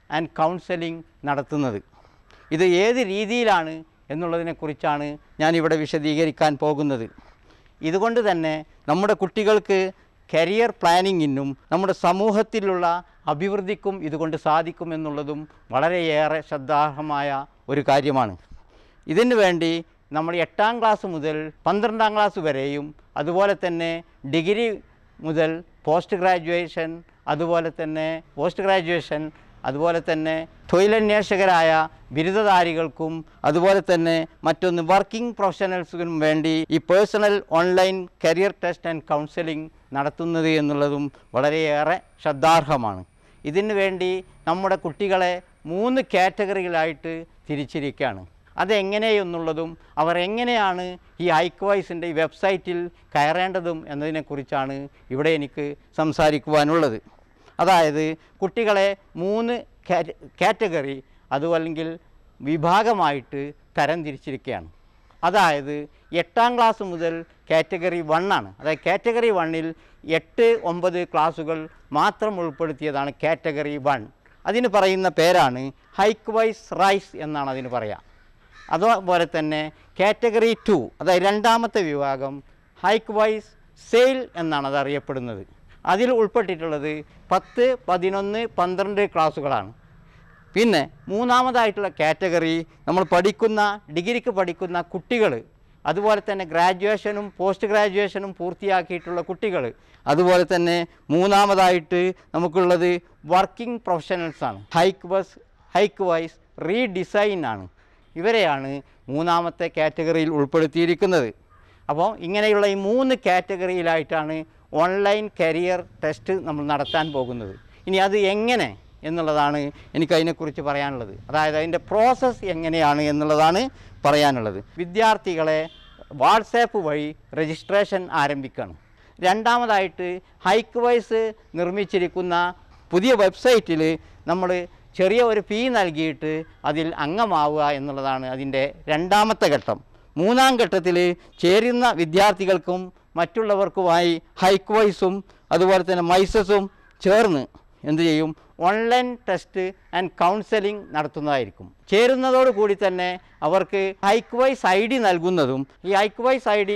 and counselling നടത്തുന്നത് ഇത് ഏത് രീതിയിലാണ് എന്നുള്ളതിനെക്കുറിച്ചാണ് ഞാനിവിടെ വിശദീകരിക്കാൻ പോകുന്നത് ഇതുകൊണ്ട് തന്നെ നമ്മുടെ കുട്ടികൾക്ക് കരിയർ പ്ലാനിങ്ങിനും നമ്മുടെ സമൂഹത്തിലുള്ള അഭിവൃദ്ധിക്കും ഇതുകൊണ്ട് സാധിക്കും എന്നുള്ളതും വളരെയേറെ ശ്രദ്ധാർഹമായ ഒരു കാര്യമാണ് ഇതിനു വേണ്ടി നമ്മൾ എട്ടാം ക്ലാസ് മുതൽ പന്ത്രണ്ടാം ക്ലാസ് വരെയും അതുപോലെ തന്നെ ഡിഗ്രി മുതൽ പോസ്റ്റ് ഗ്രാജുവേഷൻ അതുപോലെ തന്നെ പോസ്റ്റ് ഗ്രാജുവേഷൻ അതുപോലെ തന്നെ തൊഴിലന്വേഷകരായ ബിരുദധാരികൾക്കും അതുപോലെ തന്നെ മറ്റൊന്ന് വർക്കിംഗ് പ്രൊഫഷണൽസിനും വേണ്ടി ഈ personal online career test and counselling നടത്തുന്നത് എന്നുള്ളതും വളരെയേറെ ശ്രദ്ധാർഹമാണ് ഇതിനു വേണ്ടി നമ്മുടെ കുട്ടികളെ മൂന്ന് കാറ്റഗറികളായിട്ട് തിരിച്ചിരിക്കുകയാണ് അതെങ്ങനെയെന്നുള്ളതും അവർ എങ്ങനെയാണ് ഈ ഐക്വൈസിൻ്റെ ഈ വെബ്സൈറ്റിൽ കയറേണ്ടതും എന്നതിനെക്കുറിച്ചാണ് ഇവിടെ എനിക്ക് സംസാരിക്കുവാനുള്ളത് അതായത് കുട്ടികളെ മൂന്ന് കാറ്റ- കാറ്റഗറി അതും അല്ലെങ്കിൽ വിഭാഗമായിട്ട് തരം തിരിച്ചിരിക്കുകയാണ് അതായത് എട്ടാം ക്ലാസ് മുതൽ കാറ്റഗറി വണ്ണാണ് അതായത് കാറ്റഗറി വണ്ണിൽ എട്ട് ഒമ്പത് ക്ലാസ്സുകൾ മാത്രം ഉൾപ്പെടുത്തിയതാണ് കാറ്റഗറി വൺ അതിന് പറയുന്ന പേരാണ് ഹൈക്ക് വൈസ് റൈസ് എന്നാണ് അതിന് പറയുക അതുപോലെ തന്നെ കാറ്റഗറി ടു അതായത് രണ്ടാമത്തെ വിഭാഗം ഹൈക്ക് വൈസ് സെയിൽ എന്നാണ് അത് അറിയപ്പെടുന്നത് അതിൽ ഉൾപ്പെട്ടിട്ടുള്ളത് പത്ത് പതിനൊന്ന് പന്ത്രണ്ട് ക്ലാസ്സുകളാണ് പിന്നെ മൂന്നാമതായിട്ടുള്ള കാറ്റഗറി നമ്മൾ പഠിക്കുന്ന ഡിഗ്രിക്ക് പഠിക്കുന്ന കുട്ടികൾ അതുപോലെ തന്നെ ഗ്രാജുവേഷനും പോസ്റ്റ് ഗ്രാജുവേഷനും പൂർത്തിയാക്കിയിട്ടുള്ള കുട്ടികൾ അതുപോലെ തന്നെ മൂന്നാമതായിട്ട് നമുക്കുള്ളത് വർക്കിംഗ് പ്രൊഫഷണൽസാണ് hike bus hike wise redesign ആണ് ഇവരെയാണ് മൂന്നാമത്തെ കാറ്റഗറിയിൽ ഉൾപ്പെടുത്തിയിരിക്കുന്നത് അപ്പോൾ ഇങ്ങനെയുള്ള ഈ മൂന്ന് കാറ്റഗറിയിലായിട്ടാണ് ഓൺലൈൻ കരിയർ ടെസ്റ്റ് നമ്മൾ നടത്താൻ പോകുന്നത് ഇനി അത് എങ്ങനെ എന്നുള്ളതാണ് എനിക്ക് അതിനെക്കുറിച്ച് പറയാനുള്ളത് അതായത് അതിൻ്റെ പ്രോസസ്സ് എങ്ങനെയാണ് എന്നുള്ളതാണ് പറയാനുള്ളത് വിദ്യാർത്ഥികളെ വാട്സാപ്പ് വഴി രജിസ്ട്രേഷൻ ആരംഭിക്കുകയാണ് രണ്ടാമതായിട്ട് ഹൈക്ക് വൈസ് നിർമ്മിച്ചിരിക്കുന്ന പുതിയ വെബ്സൈറ്റിൽ നമ്മൾ ചെറിയ ഒരു ഫീ നൽകിയിട്ട് അതിൽ അംഗമാവുക എന്നുള്ളതാണ് അതിൻ്റെ രണ്ടാമത്തെ ഘട്ടം മൂന്നാം ഘട്ടത്തിൽ ചേരുന്ന വിദ്യാർത്ഥികൾക്കും മറ്റുള്ളവർക്കുമായി ഹൈക്ക് വൈസും അതുപോലെ തന്നെ മൈസസും ചേർന്ന് എന്ത് ചെയ്യും ഓൺലൈൻ ടെസ്റ്റ് ആൻഡ് കൗൺസലിംഗ് നടത്തുന്നതായിരിക്കും ചേരുന്നതോട് കൂടി തന്നെ അവർക്ക് ഹൈക്ക് വൈസ് ഐ ഡി നൽകുന്നതും ഈ ഹൈക്ക് വൈസ് ഐ ഡി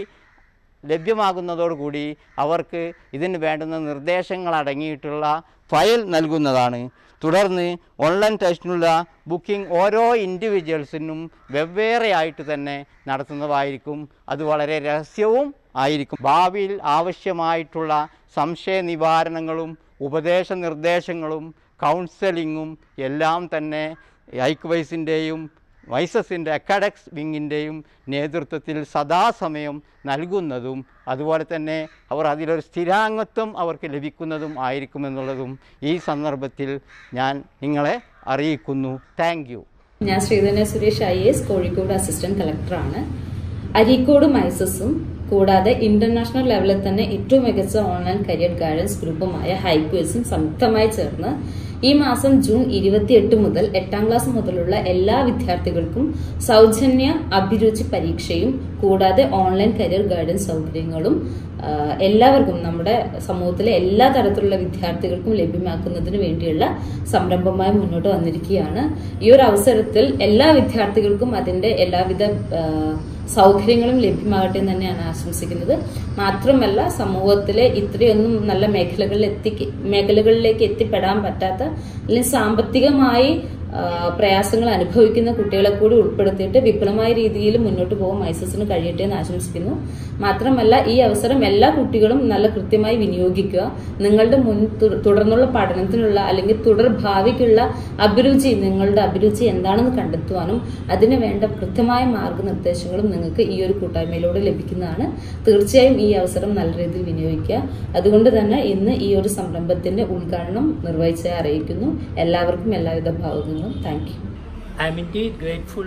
ലഭ്യമാകുന്നതോടുകൂടി അവർക്ക് ഇതിന് വേണ്ടുന്ന നിർദ്ദേശങ്ങൾ അടങ്ങിയിട്ടുള്ള ഫയൽ നൽകുന്നതാണ് തുടർന്ന് ഓൺലൈൻ ടെസ്റ്റിനുള്ള ബുക്കിംഗ് ഓരോ ഇൻഡിവിജ്വൽസിനും വെവ്വേറെയായിട്ട് തന്നെ നടത്തുന്നതായിരിക്കും അത് വളരെ രഹസ്യവും ആയിരിക്കും ഭാവിയിൽ ആവശ്യമായിട്ടുള്ള സംശയ നിവാരണങ്ങളും ഉപദേശ നിർദ്ദേശങ്ങളും കൗൺസലിങ്ങും എല്ലാം തന്നെ ഐക്ക് വൈസിൻ്റെയും വൈസസിൻ്റെ അക്കാഡക്സ് വിങ്ങിൻ്റെയും നേതൃത്വത്തിൽ സദാസമയം നൽകുന്നതും അതുപോലെ തന്നെ അവർ അതിലൊരു സ്ഥിരാംഗത്വം അവർക്ക് ലഭിക്കുന്നതും ആയിരിക്കുമെന്നുള്ളതും ഈ സന്ദർഭത്തിൽ ഞാൻ നിങ്ങളെ അറിയിക്കുന്നു താങ്ക് യു ഞാൻ Sreedhanya Suresh I S Kozhikode assistant കളക്ടറാണ് അരീക്കോട് മൈസസും കൂടാതെ ഇന്റർനാഷണൽ ലെവലിൽ തന്നെ ഏറ്റവും മികച്ച ഓൺലൈൻ കരിയർ ഗൈഡൻസ് ഗ്രൂപ്പുമായ ഹൈക്വേസും സംയുക്തമായി ചേർന്ന് ഈ മാസം ജൂൺ ഇരുപത്തിയെട്ട് മുതൽ എട്ടാം ക്ലാസ് മുതലുള്ള എല്ലാ വിദ്യാർത്ഥികൾക്കും സൗജന്യ അഭിരുചി പരീക്ഷയും കൂടാതെ ഓൺലൈൻ കരിയർ ഗൈഡൻസ് സൗകര്യങ്ങളും ആ, എല്ലാവർക്കും നമ്മുടെ സമൂഹത്തിലെ എല്ലാ തരത്തിലുള്ള വിദ്യാർത്ഥികൾക്കും ലഭ്യമാക്കുന്നതിന് വേണ്ടിയുള്ള സംരംഭമായി മുന്നോട്ട് വന്നിരിക്കുകയാണ് ഈ ഒരു അവസരത്തിൽ എല്ലാ വിദ്യാർത്ഥികൾക്കും അതിന്റെ എല്ലാവിധ ആ, സൗകര്യങ്ങളും ലഭ്യമാകട്ടെ എന്ന് തന്നെയാണ് ആശംസിക്കുന്നത് മാത്രമല്ല സമൂഹത്തിലെ ഇത്രയൊന്നും നല്ല മേഖലകളിൽ എത്തി മേഖലകളിലേക്ക് എത്തിപ്പെടാൻ പറ്റാത്ത അല്ലെങ്കിൽ സാമ്പത്തികമായി ആ, പ്രയാസങ്ങൾ അനുഭവിക്കുന്ന കുട്ടികളെ കൂടി ഉൾപ്പെടുത്തിയിട്ട് വിപുലമായ രീതിയിൽ മുന്നോട്ട് പോകാൻ മൈസസിന് കഴിയട്ടെ എന്ന് ആശംസിക്കുന്നു മാത്രമല്ല ഈ അവസരം എല്ലാ കുട്ടികളും നല്ല കൃത്യമായി വിനിയോഗിക്കുക നിങ്ങളുടെ മുൻ തു- തുടർന്നുള്ള പഠനത്തിനുള്ള അല്ലെങ്കിൽ തുടർ ഭാവിക്കുള്ള അഭിരുചി നിങ്ങളുടെ അഭിരുചി എന്താണെന്ന് കണ്ടെത്തുവാനും അതിന് വേണ്ട കൃത്യമായ മാർഗനിർദ്ദേശങ്ങളും നിങ്ങൾക്ക് ഈ ഒരു കൂട്ടായ്മയിലൂടെ ലഭിക്കുന്നതാണ് തീർച്ചയായും ഈ അവസരം നല്ല രീതിയിൽ വിനിയോഗിക്കുക അതുകൊണ്ട് തന്നെ ഇന്ന് ഈ ഒരു സംരംഭത്തിന്റെ ഉദ്ഘാടനം നിർവഹിച്ചതായി അറിയിക്കുന്നു എല്ലാവർക്കും എല്ലാവിധ ഭാവങ്ങളും thank you I am indeed grateful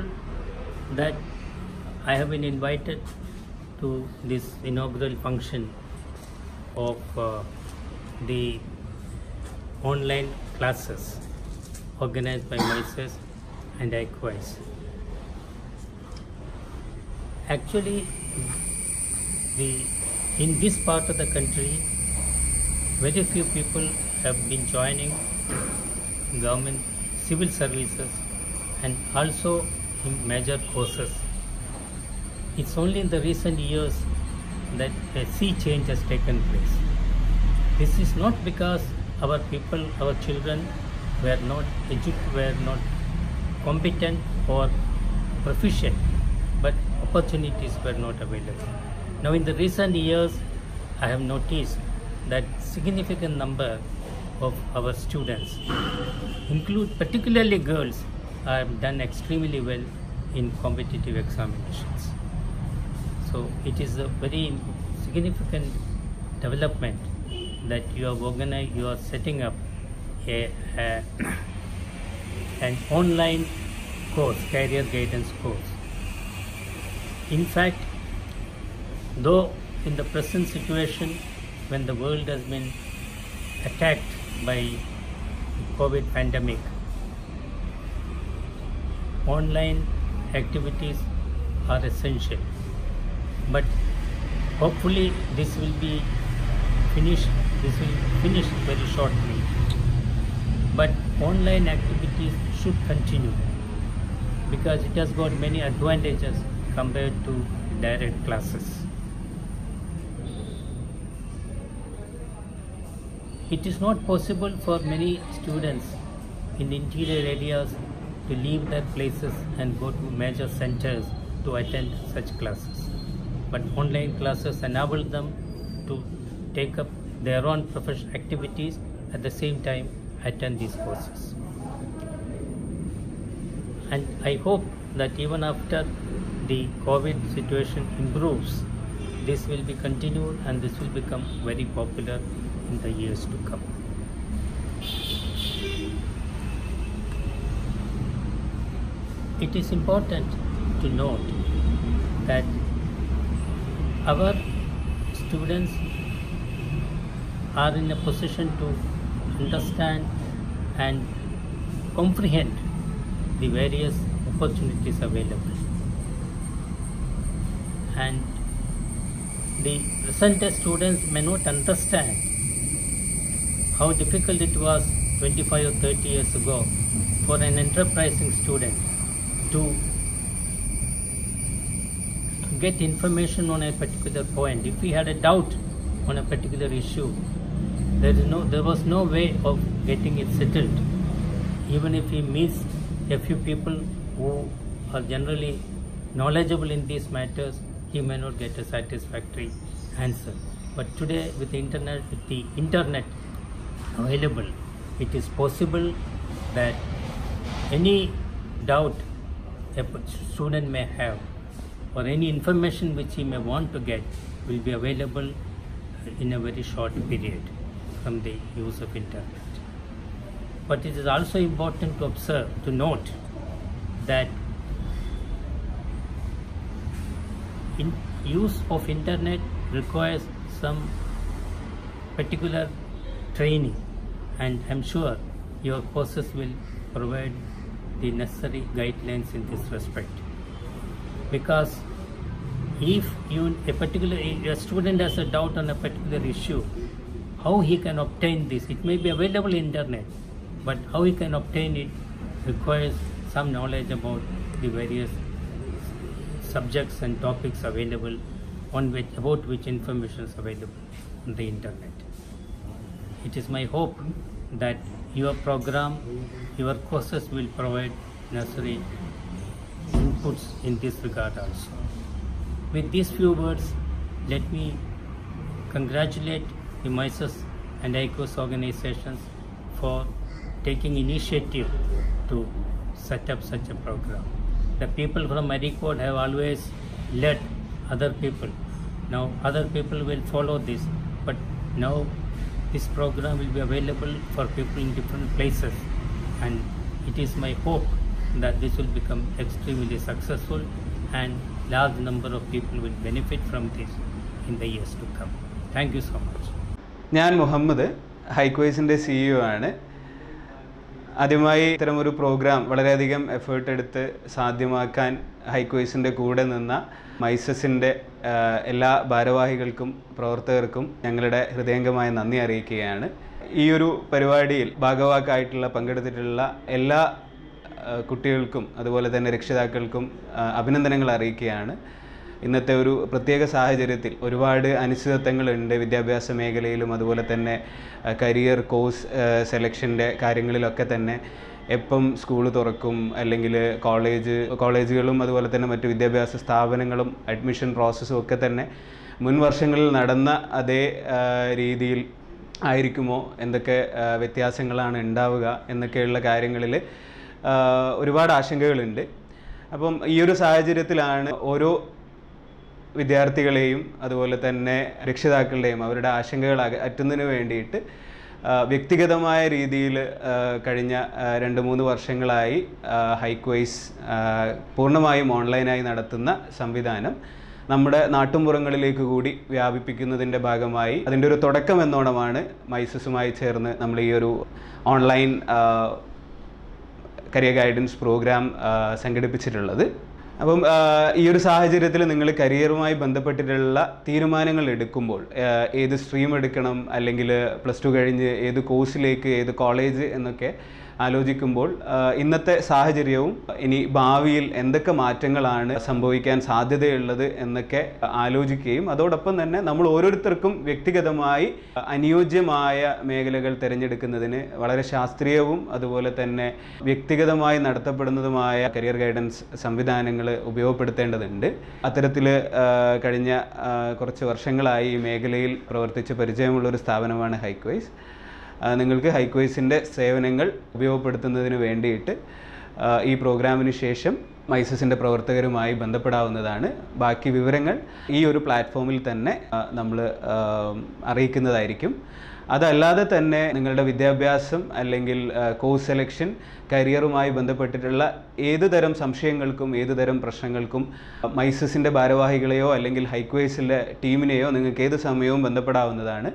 that I have been invited to this inaugural function of uh, the online classes organized by MICES and likewise. Actually, the in this part of the country, very few people have been joining government civil services and also in major courses. It's only in the recent years that a sea change has taken place. This is not because our people, our children were not edu- were not competent or proficient, but opportunities were not available. Now, in the recent years, I have noticed that significant number of our students, include particularly girls, have done extremely well in competitive examinations. So it is a very significant development that you have organized, you are setting up a, a an online course, career guidance course. In fact, though in the present situation when the world has been attacked by COVID pandemic, online activities are essential. But hopefully this will be finished, this will finish very shortly. But online activities should continue because it has got many advantages compared to direct classes. It is not possible for many students in interior areas to leave their places and go to major centers to attend such classes. But online classes enable them to take up their own professional activities at the same time attend these courses. And I hope that even after the COVID situation improves, this will be continued and this will become very popular in the years to come. It is important to note that our students are in a position to understand and comprehend the various opportunities available. And the present day students may not understand how difficult it was 25 or 30 years ago for an enterprising student to get information on a particular point. If he had a doubt on a particular issue, there is no there was no way of getting it settled. Even if he meets a few people who are generally knowledgeable in these matters, he may not get a satisfactory answer. But today with the internet with the internet available, it is possible that any doubt a student may have or any information which he may want to get will be available in a very short period from the use of internet. But it is also important to observe, to note that in use of internet requires some particular training and I'm sure your courses will provide the necessary guidelines in this respect because if you a particular a student has a doubt on a particular issue how he can obtain this it may be available in internet but how he can obtain it requires some knowledge about the various subjects and topics available on which about which information is available on the internet it is my hope that your program your courses will provide necessary inputs in this regard also. With these few words, let me congratulate the MISES and ICOS organizations for taking initiative to set up such a program. The people from Maricode have always led other people. Now other people will follow this, but now this program will be available for people in different places and it is my hope that this will become extremely successful and large number of people will benefit from this in the years to come. Thank you so much. ഞാൻ Muhammad ഹൈക്വൈസിൻ്റെ CEO ആണ് ആദ്യമായി ഇത്തരമൊരു programme വളരെയധികം effort എടുത്ത് സാധ്യമാക്കാൻ ഹൈക്വൈസിൻ്റെ കൂടെ നിന്ന മൈസസിൻ്റെ എല്ലാ ഭാരവാഹികൾക്കും പ്രവർത്തകർക്കും ഞങ്ങളുടെ ഹൃദയംഗമായ നന്ദി അറിയിക്കുകയാണ് ഈ ഒരു പരിപാടിയിൽ ഭാഗവാക്കായിട്ടുള്ള പങ്കെടുത്തിട്ടുള്ള എല്ലാ ആ, കുട്ടികൾക്കും അതുപോലെ തന്നെ രക്ഷിതാക്കൾക്കും ആ, അഭിനന്ദനങ്ങൾ അറിയിക്കുകയാണ് ഇന്നത്തെ ഒരു പ്രത്യേക സാഹചര്യത്തിൽ ഒരുപാട് അനിശ്ചിതത്വങ്ങളുണ്ട് വിദ്യാഭ്യാസ മേഖലയിലും അതുപോലെ തന്നെ ആ, കരിയർ കോഴ്സ് സെലക്ഷൻ്റെ കാര്യങ്ങളിലൊക്കെ തന്നെ എപ്പം സ്കൂൾ തുറക്കും അല്ലെങ്കിൽ കോളേജ് കോളേജുകളും അതുപോലെ തന്നെ മറ്റു വിദ്യാഭ്യാസ സ്ഥാപനങ്ങളും അഡ്മിഷൻ പ്രോസസ്സും ഒക്കെ തന്നെ മുൻ വർഷങ്ങളിൽ നടന്ന അതേ ആ, രീതിയിൽ ആയിരിക്കുമോ എന്തൊക്കെ ആ, വ്യത്യാസങ്ങളാണ് ഉണ്ടാവുക എന്നൊക്കെയുള്ള കാര്യങ്ങളിൽ ഒരുപാട് ആശങ്കകളുണ്ട് അപ്പം ഈ ഒരു സാഹചര്യത്തിലാണ് ഓരോ വിദ്യാർത്ഥികളെയും അതുപോലെ തന്നെ രക്ഷിതാക്കളുടെയും അവരുടെ ആശങ്കകൾ അക- അറ്റുന്നതിന് വേണ്ടിയിട്ട് ആ, വ്യക്തിഗതമായ രീതിയിൽ ആ, കഴിഞ്ഞ ആ, രണ്ട് മൂന്ന് വർഷങ്ങളായി ആ, ഹൈക്വൈസ് ആ, പൂർണ്ണമായും ഓൺലൈനായി നടത്തുന്ന സംവിധാനം നമ്മുടെ നാട്ടുംപുറങ്ങളിലേക്ക് കൂടി വ്യാപിപ്പിക്കുന്നതിൻ്റെ ഭാഗമായി അതിൻ്റെ ഒരു തുടക്കം എന്നോണമാണ് മൈസസുമായി ചേർന്ന് നമ്മൾ ഈ ഒരു ഓൺലൈൻ ആ, കരിയർ ഗൈഡൻസ് പ്രോഗ്രാം ആ, സംഘടിപ്പിച്ചിട്ടുള്ളത് അപ്പം ആ, ഈ ഒരു സാഹചര്യത്തിൽ നിങ്ങൾ കരിയറുമായി ബന്ധപ്പെട്ടിട്ടുള്ള തീരുമാനങ്ങൾ എടുക്കുമ്പോൾ ആ, ഏത് സ്ട്രീം എടുക്കണം അല്ലെങ്കിൽ പ്ലസ് ടു കഴിഞ്ഞ് ഏത് കോഴ്സിലേക്ക് ഏത് കോളേജ് എന്നൊക്കെ ആലോചിക്കുമ്പോൾ ആ, ഇന്നത്തെ സാഹചര്യവും ഇനി ഭാവിയിൽ എന്തൊക്കെ മാറ്റങ്ങളാണ് സംഭവിക്കാൻ സാധ്യതയുള്ളത് എന്നൊക്കെ ആലോചിക്കുകയും അതോടൊപ്പം തന്നെ നമ്മൾ ഓരോരുത്തർക്കും വ്യക്തിഗതമായി അനുയോജ്യമായ മേഖലകൾ തിരഞ്ഞെടുക്കുന്നതിന് വളരെ ശാസ്ത്രീയവും അതുപോലെ തന്നെ വ്യക്തിഗതമായി നടത്തപ്പെടുന്നതുമായ കരിയർ ഗൈഡൻസ് സംവിധാനങ്ങൾ ഉപയോഗപ്പെടുത്തേണ്ടതുണ്ട് അത്തരത്തിൽ കഴിഞ്ഞ ആ, കുറച്ച് വർഷങ്ങളായി ഈ മേഖലയിൽ പ്രവർത്തിച്ച് പരിചയമുള്ള ഒരു സ്ഥാപനമാണ് ഹൈക്വൈസ് ആ, നിങ്ങൾക്ക് ഹൈക്വൈസിൻ്റെ സേവനങ്ങൾ ഉപയോഗപ്പെടുത്തുന്നതിന് വേണ്ടിയിട്ട് ആ, ഈ പ്രോഗ്രാമിന് ശേഷം മൈസസിൻ്റെ പ്രവർത്തകരുമായി ബന്ധപ്പെടാവുന്നതാണ് ബാക്കി വിവരങ്ങൾ ഈ ഒരു പ്ലാറ്റ്ഫോമിൽ തന്നെ നമ്മൾ അറിയിക്കുന്നതായിരിക്കും അതല്ലാതെ തന്നെ നിങ്ങളുടെ വിദ്യാഭ്യാസം അല്ലെങ്കിൽ കോഴ്സ് സെലക്ഷൻ കരിയറുമായി ബന്ധപ്പെട്ടിട്ടുള്ള ഏത് തരം സംശയങ്ങൾക്കും ഏത് തരം പ്രശ്നങ്ങൾക്കും മൈസസിൻ്റെ ഭാരവാഹികളെയോ അല്ലെങ്കിൽ ഹൈക്വേസിലെ ടീമിനെയോ നിങ്ങൾക്ക് ഏത് സമയവും ബന്ധപ്പെടാവുന്നതാണ്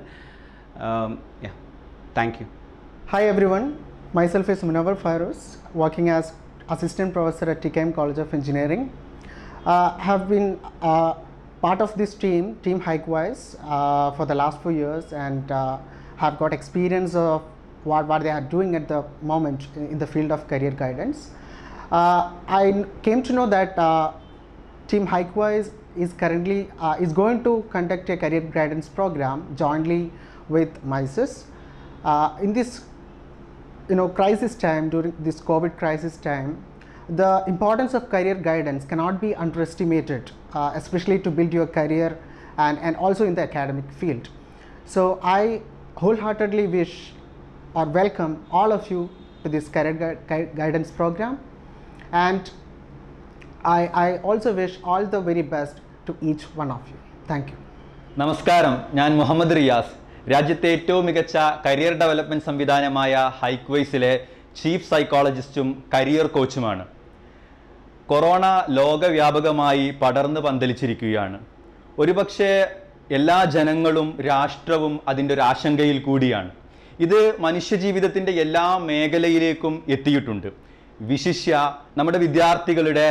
thank you Hi everyone, myself is Munawar Fairuz, working as assistant professor at TKM College of Engineering. Uh, have been uh, part of this team, Team Hikewise, uh, for the last few years and uh, have got experience of what, what they are doing at the moment in, in the field of career guidance. Uh, I n- came to know that uh, Team Hikewise is currently uh, is going to conduct a career guidance program jointly with MISIS. Uh, in this you know crisis time during this covid crisis time the importance of career guidance cannot be underestimated uh, especially to build your career and, and also in the academic field so i wholeheartedly wish or welcome all of you to this career gui- gui- guidance program and I, I also wish all the very best to each one of you thank you നമസ്കാരം ഞാൻ മുഹമ്മദ് റിയാസ് രാജ്യത്തെ ഏറ്റവും മികച്ച career development സംവിധാനമായ ഹൈക്വൈസിലെ chief സൈക്കോളജിസ്റ്റും career കോച്ചുമാണ് corona ലോകവ്യാപകമായി പടർന്ന് പന്തലിച്ചിരിക്കുകയാണ് ഒരുപക്ഷെ എല്ലാ ജനങ്ങളും രാഷ്ട്രവും അതിൻ്റെ ഒരു ആശങ്കയിൽ കൂടിയാണ് ഇത് മനുഷ്യജീവിതത്തിൻ്റെ എല്ലാ മേഖലയിലേക്കും എത്തിയിട്ടുണ്ട് വിശിഷ്യ നമ്മുടെ വിദ്യാർത്ഥികളുടെ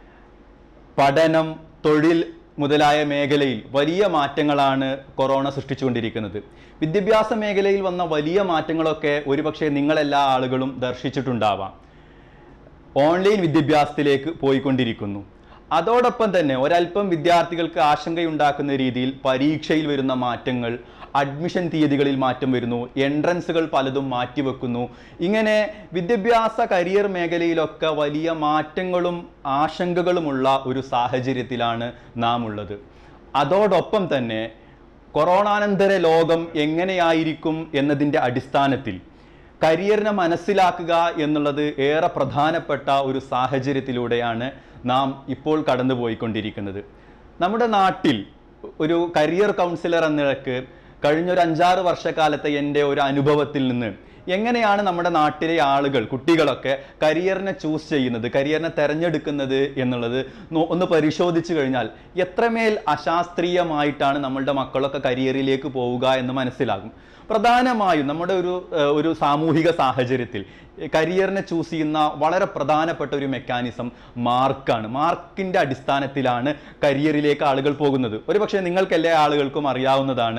പഠനം തൊഴിൽ മുതലായ മേഖലയിൽ വലിയ മാറ്റങ്ങളാണ് കൊറോണ സൃഷ്ടിച്ചുകൊണ്ടിരിക്കുന്നത് വിദ്യാഭ്യാസ മേഖലയിൽ വന്ന വലിയ മാറ്റങ്ങളൊക്കെ ഒരുപക്ഷെ നിങ്ങളെല്ലാ ആളുകളും ദർശിച്ചിട്ടുണ്ടാവാം ഓൺലൈൻ വിദ്യാഭ്യാസത്തിലേക്ക് പോയിക്കൊണ്ടിരിക്കുന്നു അതോടൊപ്പം തന്നെ ഒരല്പം വിദ്യാർത്ഥികൾക്ക് ആശങ്കയുണ്ടാക്കുന്ന രീതിയിൽ പരീക്ഷയിൽ വരുന്ന മാറ്റങ്ങൾ അഡ്മിഷൻ തീയതികളിൽ മാറ്റം വരുന്നു എൻട്രൻസുകൾ പലതും മാറ്റിവെക്കുന്നു ഇങ്ങനെ വിദ്യാഭ്യാസ കരിയർ മേഖലയിലൊക്കെ വലിയ മാറ്റങ്ങളും ആശങ്കകളുമുള്ള ഒരു സാഹചര്യത്തിലാണ് നാം ഉള്ളത് അതോടൊപ്പം തന്നെ കൊറോണാനന്തര ലോകം എങ്ങനെയായിരിക്കും എന്നതിൻ്റെ അടിസ്ഥാനത്തിൽ കരിയറിനെ മനസ്സിലാക്കുക എന്നുള്ളത് ഏറെ പ്രധാനപ്പെട്ട ഒരു സാഹചര്യത്തിലൂടെയാണ് നാം ഇപ്പോൾ കടന്നു പോയിക്കൊണ്ടിരിക്കുന്നത് നമ്മുടെ നാട്ടിൽ ഒരു കരിയർ കൗൺസിലർ എന്ന നിലക്ക് കഴിഞ്ഞ ഒരു അഞ്ചാറ് വർഷക്കാലത്തെ എൻ്റെ ഒരു അനുഭവത്തിൽ നിന്ന് എങ്ങനെയാണ് നമ്മുടെ നാട്ടിലെ ആളുകൾ കുട്ടികളൊക്കെ കരിയറിനെ ചൂസ് ചെയ്യുന്നത് കരിയറിനെ തിരഞ്ഞെടുക്കുന്നത് എന്നുള്ളത് നോ- ഒന്ന് പരിശോധിച്ചു കഴിഞ്ഞാൽ എത്രമേൽ അശാസ്ത്രീയമായിട്ടാണ് നമ്മളുടെ മക്കളൊക്കെ കരിയറിലേക്ക് പോവുക എന്ന് മനസ്സിലാകും പ്രധാനമായും നമ്മുടെ ഒരു ഏഹ്, ഒരു സാമൂഹിക സാഹചര്യത്തിൽ കരിയറിനെ ചൂസ് ചെയ്യുന്ന വളരെ പ്രധാനപ്പെട്ട ഒരു മെക്കാനിസം മാർക്കാണ് മാർക്കിൻ്റെ അടിസ്ഥാനത്തിലാണ് കരിയറിലേക്ക് ആളുകൾ പോകുന്നത് ഒരുപക്ഷെ നിങ്ങൾക്ക് എല്ലാ ആളുകൾക്കും അറിയാവുന്നതാണ്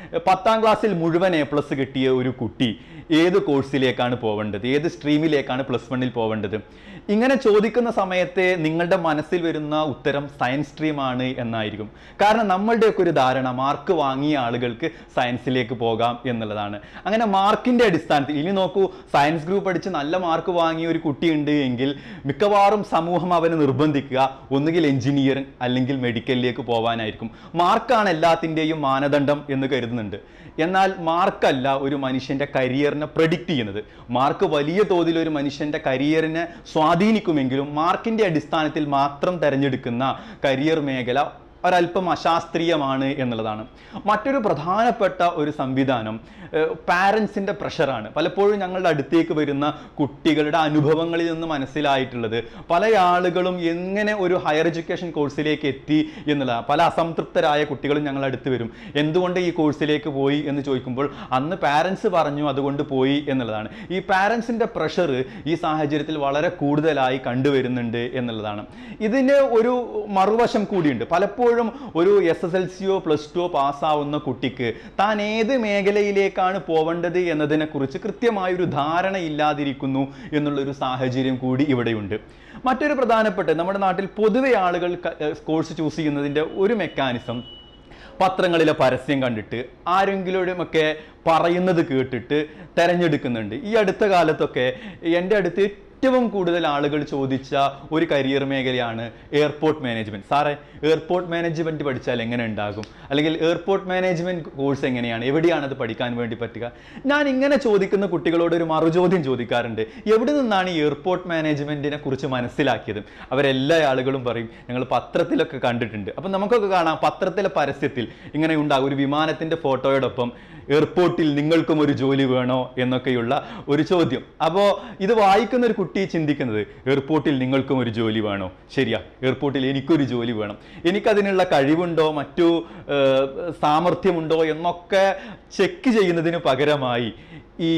പത്താം ക്ലാസ്സിൽ മുഴുവൻ എ പ്ലസ് കിട്ടിയ ഒരു കുട്ടി ഏത് കോഴ്സിലേക്കാണ് പോവേണ്ടത് ഏത് സ്ട്രീമിലേക്കാണ് പ്ലസ് വണ്ണിൽ പോവേണ്ടത് ഇങ്ങനെ ചോദിക്കുന്ന സമയത്തെ നിങ്ങളുടെ മനസ്സിൽ വരുന്ന ഉത്തരം സയൻസ് സ്ട്രീമാണ് എന്നായിരിക്കും കാരണം നമ്മളുടെയൊക്കെ ഒരു ധാരണ മാർക്ക് വാങ്ങിയ ആളുകൾക്ക് സയൻസിലേക്ക് പോകാം എന്നുള്ളതാണ് അങ്ങനെ മാർക്കിന്റെ അടിസ്ഥാനത്തിൽ ഇനി നോക്കൂ സയൻസ് ഗ്രൂപ്പ് പഠിച്ച് നല്ല മാർക്ക് വാങ്ങിയ ഒരു കുട്ടിയുണ്ട് എങ്കിൽ മിക്കവാറും സമൂഹം അവനെ നിർബന്ധിക്കുക ഒന്നുകിൽ എഞ്ചിനീയറിംഗ് അല്ലെങ്കിൽ മെഡിക്കലിലേക്ക് പോകാനായിരിക്കും മാർക്കാണ് എല്ലാത്തിൻ്റെയും മാനദണ്ഡം എന്ന് കരുതുന്നുണ്ട് എന്നാൽ മാർക്കല്ല ഒരു മനുഷ്യന്റെ കരിയറിനെ പ്രഡിക്റ്റ് ചെയ്യുന്നത് മാർക്ക് വലിയ തോതിൽ ഒരു മനുഷ്യന്റെ കരിയറിനെ സ്വാധീനിക്കുമെങ്കിലും മാർക്കിന്റെ അടിസ്ഥാനത്തിൽ മാത്രം തിരഞ്ഞെടുക്കുന്ന കരിയർ മേഖല ഒരല്പം അശാസ്ത്രീയമാണ് എന്നുള്ളതാണ് മറ്റൊരു പ്രധാനപ്പെട്ട ഒരു സംവിധാനം പാരൻസിൻ്റെ പ്രഷറാണ് പലപ്പോഴും ഞങ്ങളുടെ അടുത്തേക്ക് വരുന്ന കുട്ടികളുടെ അനുഭവങ്ങളിൽ നിന്ന് മനസ്സിലായിട്ടുള്ളത് പല ആളുകളും എങ്ങനെ ഒരു ഹയർ എഡ്യൂക്കേഷൻ കോഴ്സിലേക്ക് എത്തി എന്നുള്ളതാണ് പല അസംതൃപ്തരായ കുട്ടികളും ഞങ്ങളുടെ അടുത്ത് വരും എന്തുകൊണ്ട് ഈ കോഴ്സിലേക്ക് പോയി എന്ന് ചോദിക്കുമ്പോൾ അന്ന് പാരൻസ് പറഞ്ഞു അതുകൊണ്ട് പോയി എന്നുള്ളതാണ് ഈ പാരൻസിൻ്റെ പ്രഷർ ഈ സാഹചര്യത്തിൽ വളരെ കൂടുതലായി കണ്ടുവരുന്നുണ്ട് എന്നുള്ളതാണ് ഇതിന് ഒരു മറുവശം കൂടിയുണ്ട് പലപ്പോഴും ഒരു എസ് എസ് എൽ സിയോ പ്ലസ് ടുവോ പാസ്സാവുന്ന കുട്ടിക്ക് താൻ ഏത് മേഖലയിലേക്കാണ് പോവേണ്ടത് എന്നതിനെക്കുറിച്ച് കൃത്യമായൊരു ധാരണ ഇല്ലാതിരിക്കുന്നു എന്നുള്ളൊരു സാഹചര്യം കൂടി ഇവിടെയുണ്ട് മറ്റൊരു പ്രധാനപ്പെട്ട നമ്മുടെ നാട്ടിൽ പൊതുവെ ആളുകൾ കോഴ്സ് ചൂസ് ചെയ്യുന്നതിൻ്റെ ഒരു മെക്കാനിസം പത്രങ്ങളിലെ പരസ്യം കണ്ടിട്ട് ആരെങ്കിലുമൊക്കെ പറയുന്നത് കേട്ടിട്ട് തെരഞ്ഞെടുക്കുന്നുണ്ട് ഈ അടുത്ത കാലത്തൊക്കെ എൻ്റെ അടുത്ത് ഏറ്റവും കൂടുതൽ ആളുകൾ ചോദിച്ച ഒരു കരിയർ മേഖലയാണ് എയർപോർട്ട് മാനേജ്മെന്റ് സാറേ എയർപോർട്ട് മാനേജ്മെന്റ് പഠിച്ചാൽ എങ്ങനെ ഉണ്ടാകും അല്ലെങ്കിൽ എയർപോർട്ട് മാനേജ്മെന്റ് കോഴ്സ് എങ്ങനെയാണ് എവിടെയാണ് അത് പഠിക്കാൻ വേണ്ടി പറ്റുക ഞാൻ ഇങ്ങനെ ചോദിക്കുന്ന കുട്ടികളോട് ഒരു മറുചോദ്യം ചോദിക്കാറുണ്ട് എവിടെ നിന്നാണ് ഈ എയർപോർട്ട് മാനേജ്മെന്റിനെ കുറിച്ച് മനസ്സിലാക്കിയത് അവരെല്ലാ ആളുകളും പറയും ഞങ്ങൾ പത്രത്തിലൊക്കെ കണ്ടിട്ടുണ്ട് അപ്പം നമുക്കൊക്കെ കാണാം പത്രത്തിലെ പരസ്യത്തിൽ ഇങ്ങനെ ഉണ്ടാകും ഒരു വിമാനത്തിന്റെ ഫോട്ടോയോടൊപ്പം എയർപോർട്ടിൽ നിങ്ങൾക്കും ഒരു ജോലി വേണോ എന്നൊക്കെയുള്ള ഒരു ചോദ്യം അപ്പോൾ ഇത് വായിക്കുന്ന ഒരു കുട്ടി ചിന്തിക്കുന്നത് എയർപോർട്ടിൽ നിങ്ങൾക്കും ഒരു ജോലി വേണോ ശരിയാ എയർപോർട്ടിൽ എനിക്കൊരു ജോലി വേണം എനിക്കതിനുള്ള കഴിവുണ്ടോ മറ്റു ഏർ, സാമർഥ്യമുണ്ടോ എന്നൊക്കെ ചെക്ക് ചെയ്യുന്നതിന് പകരമായി ഈ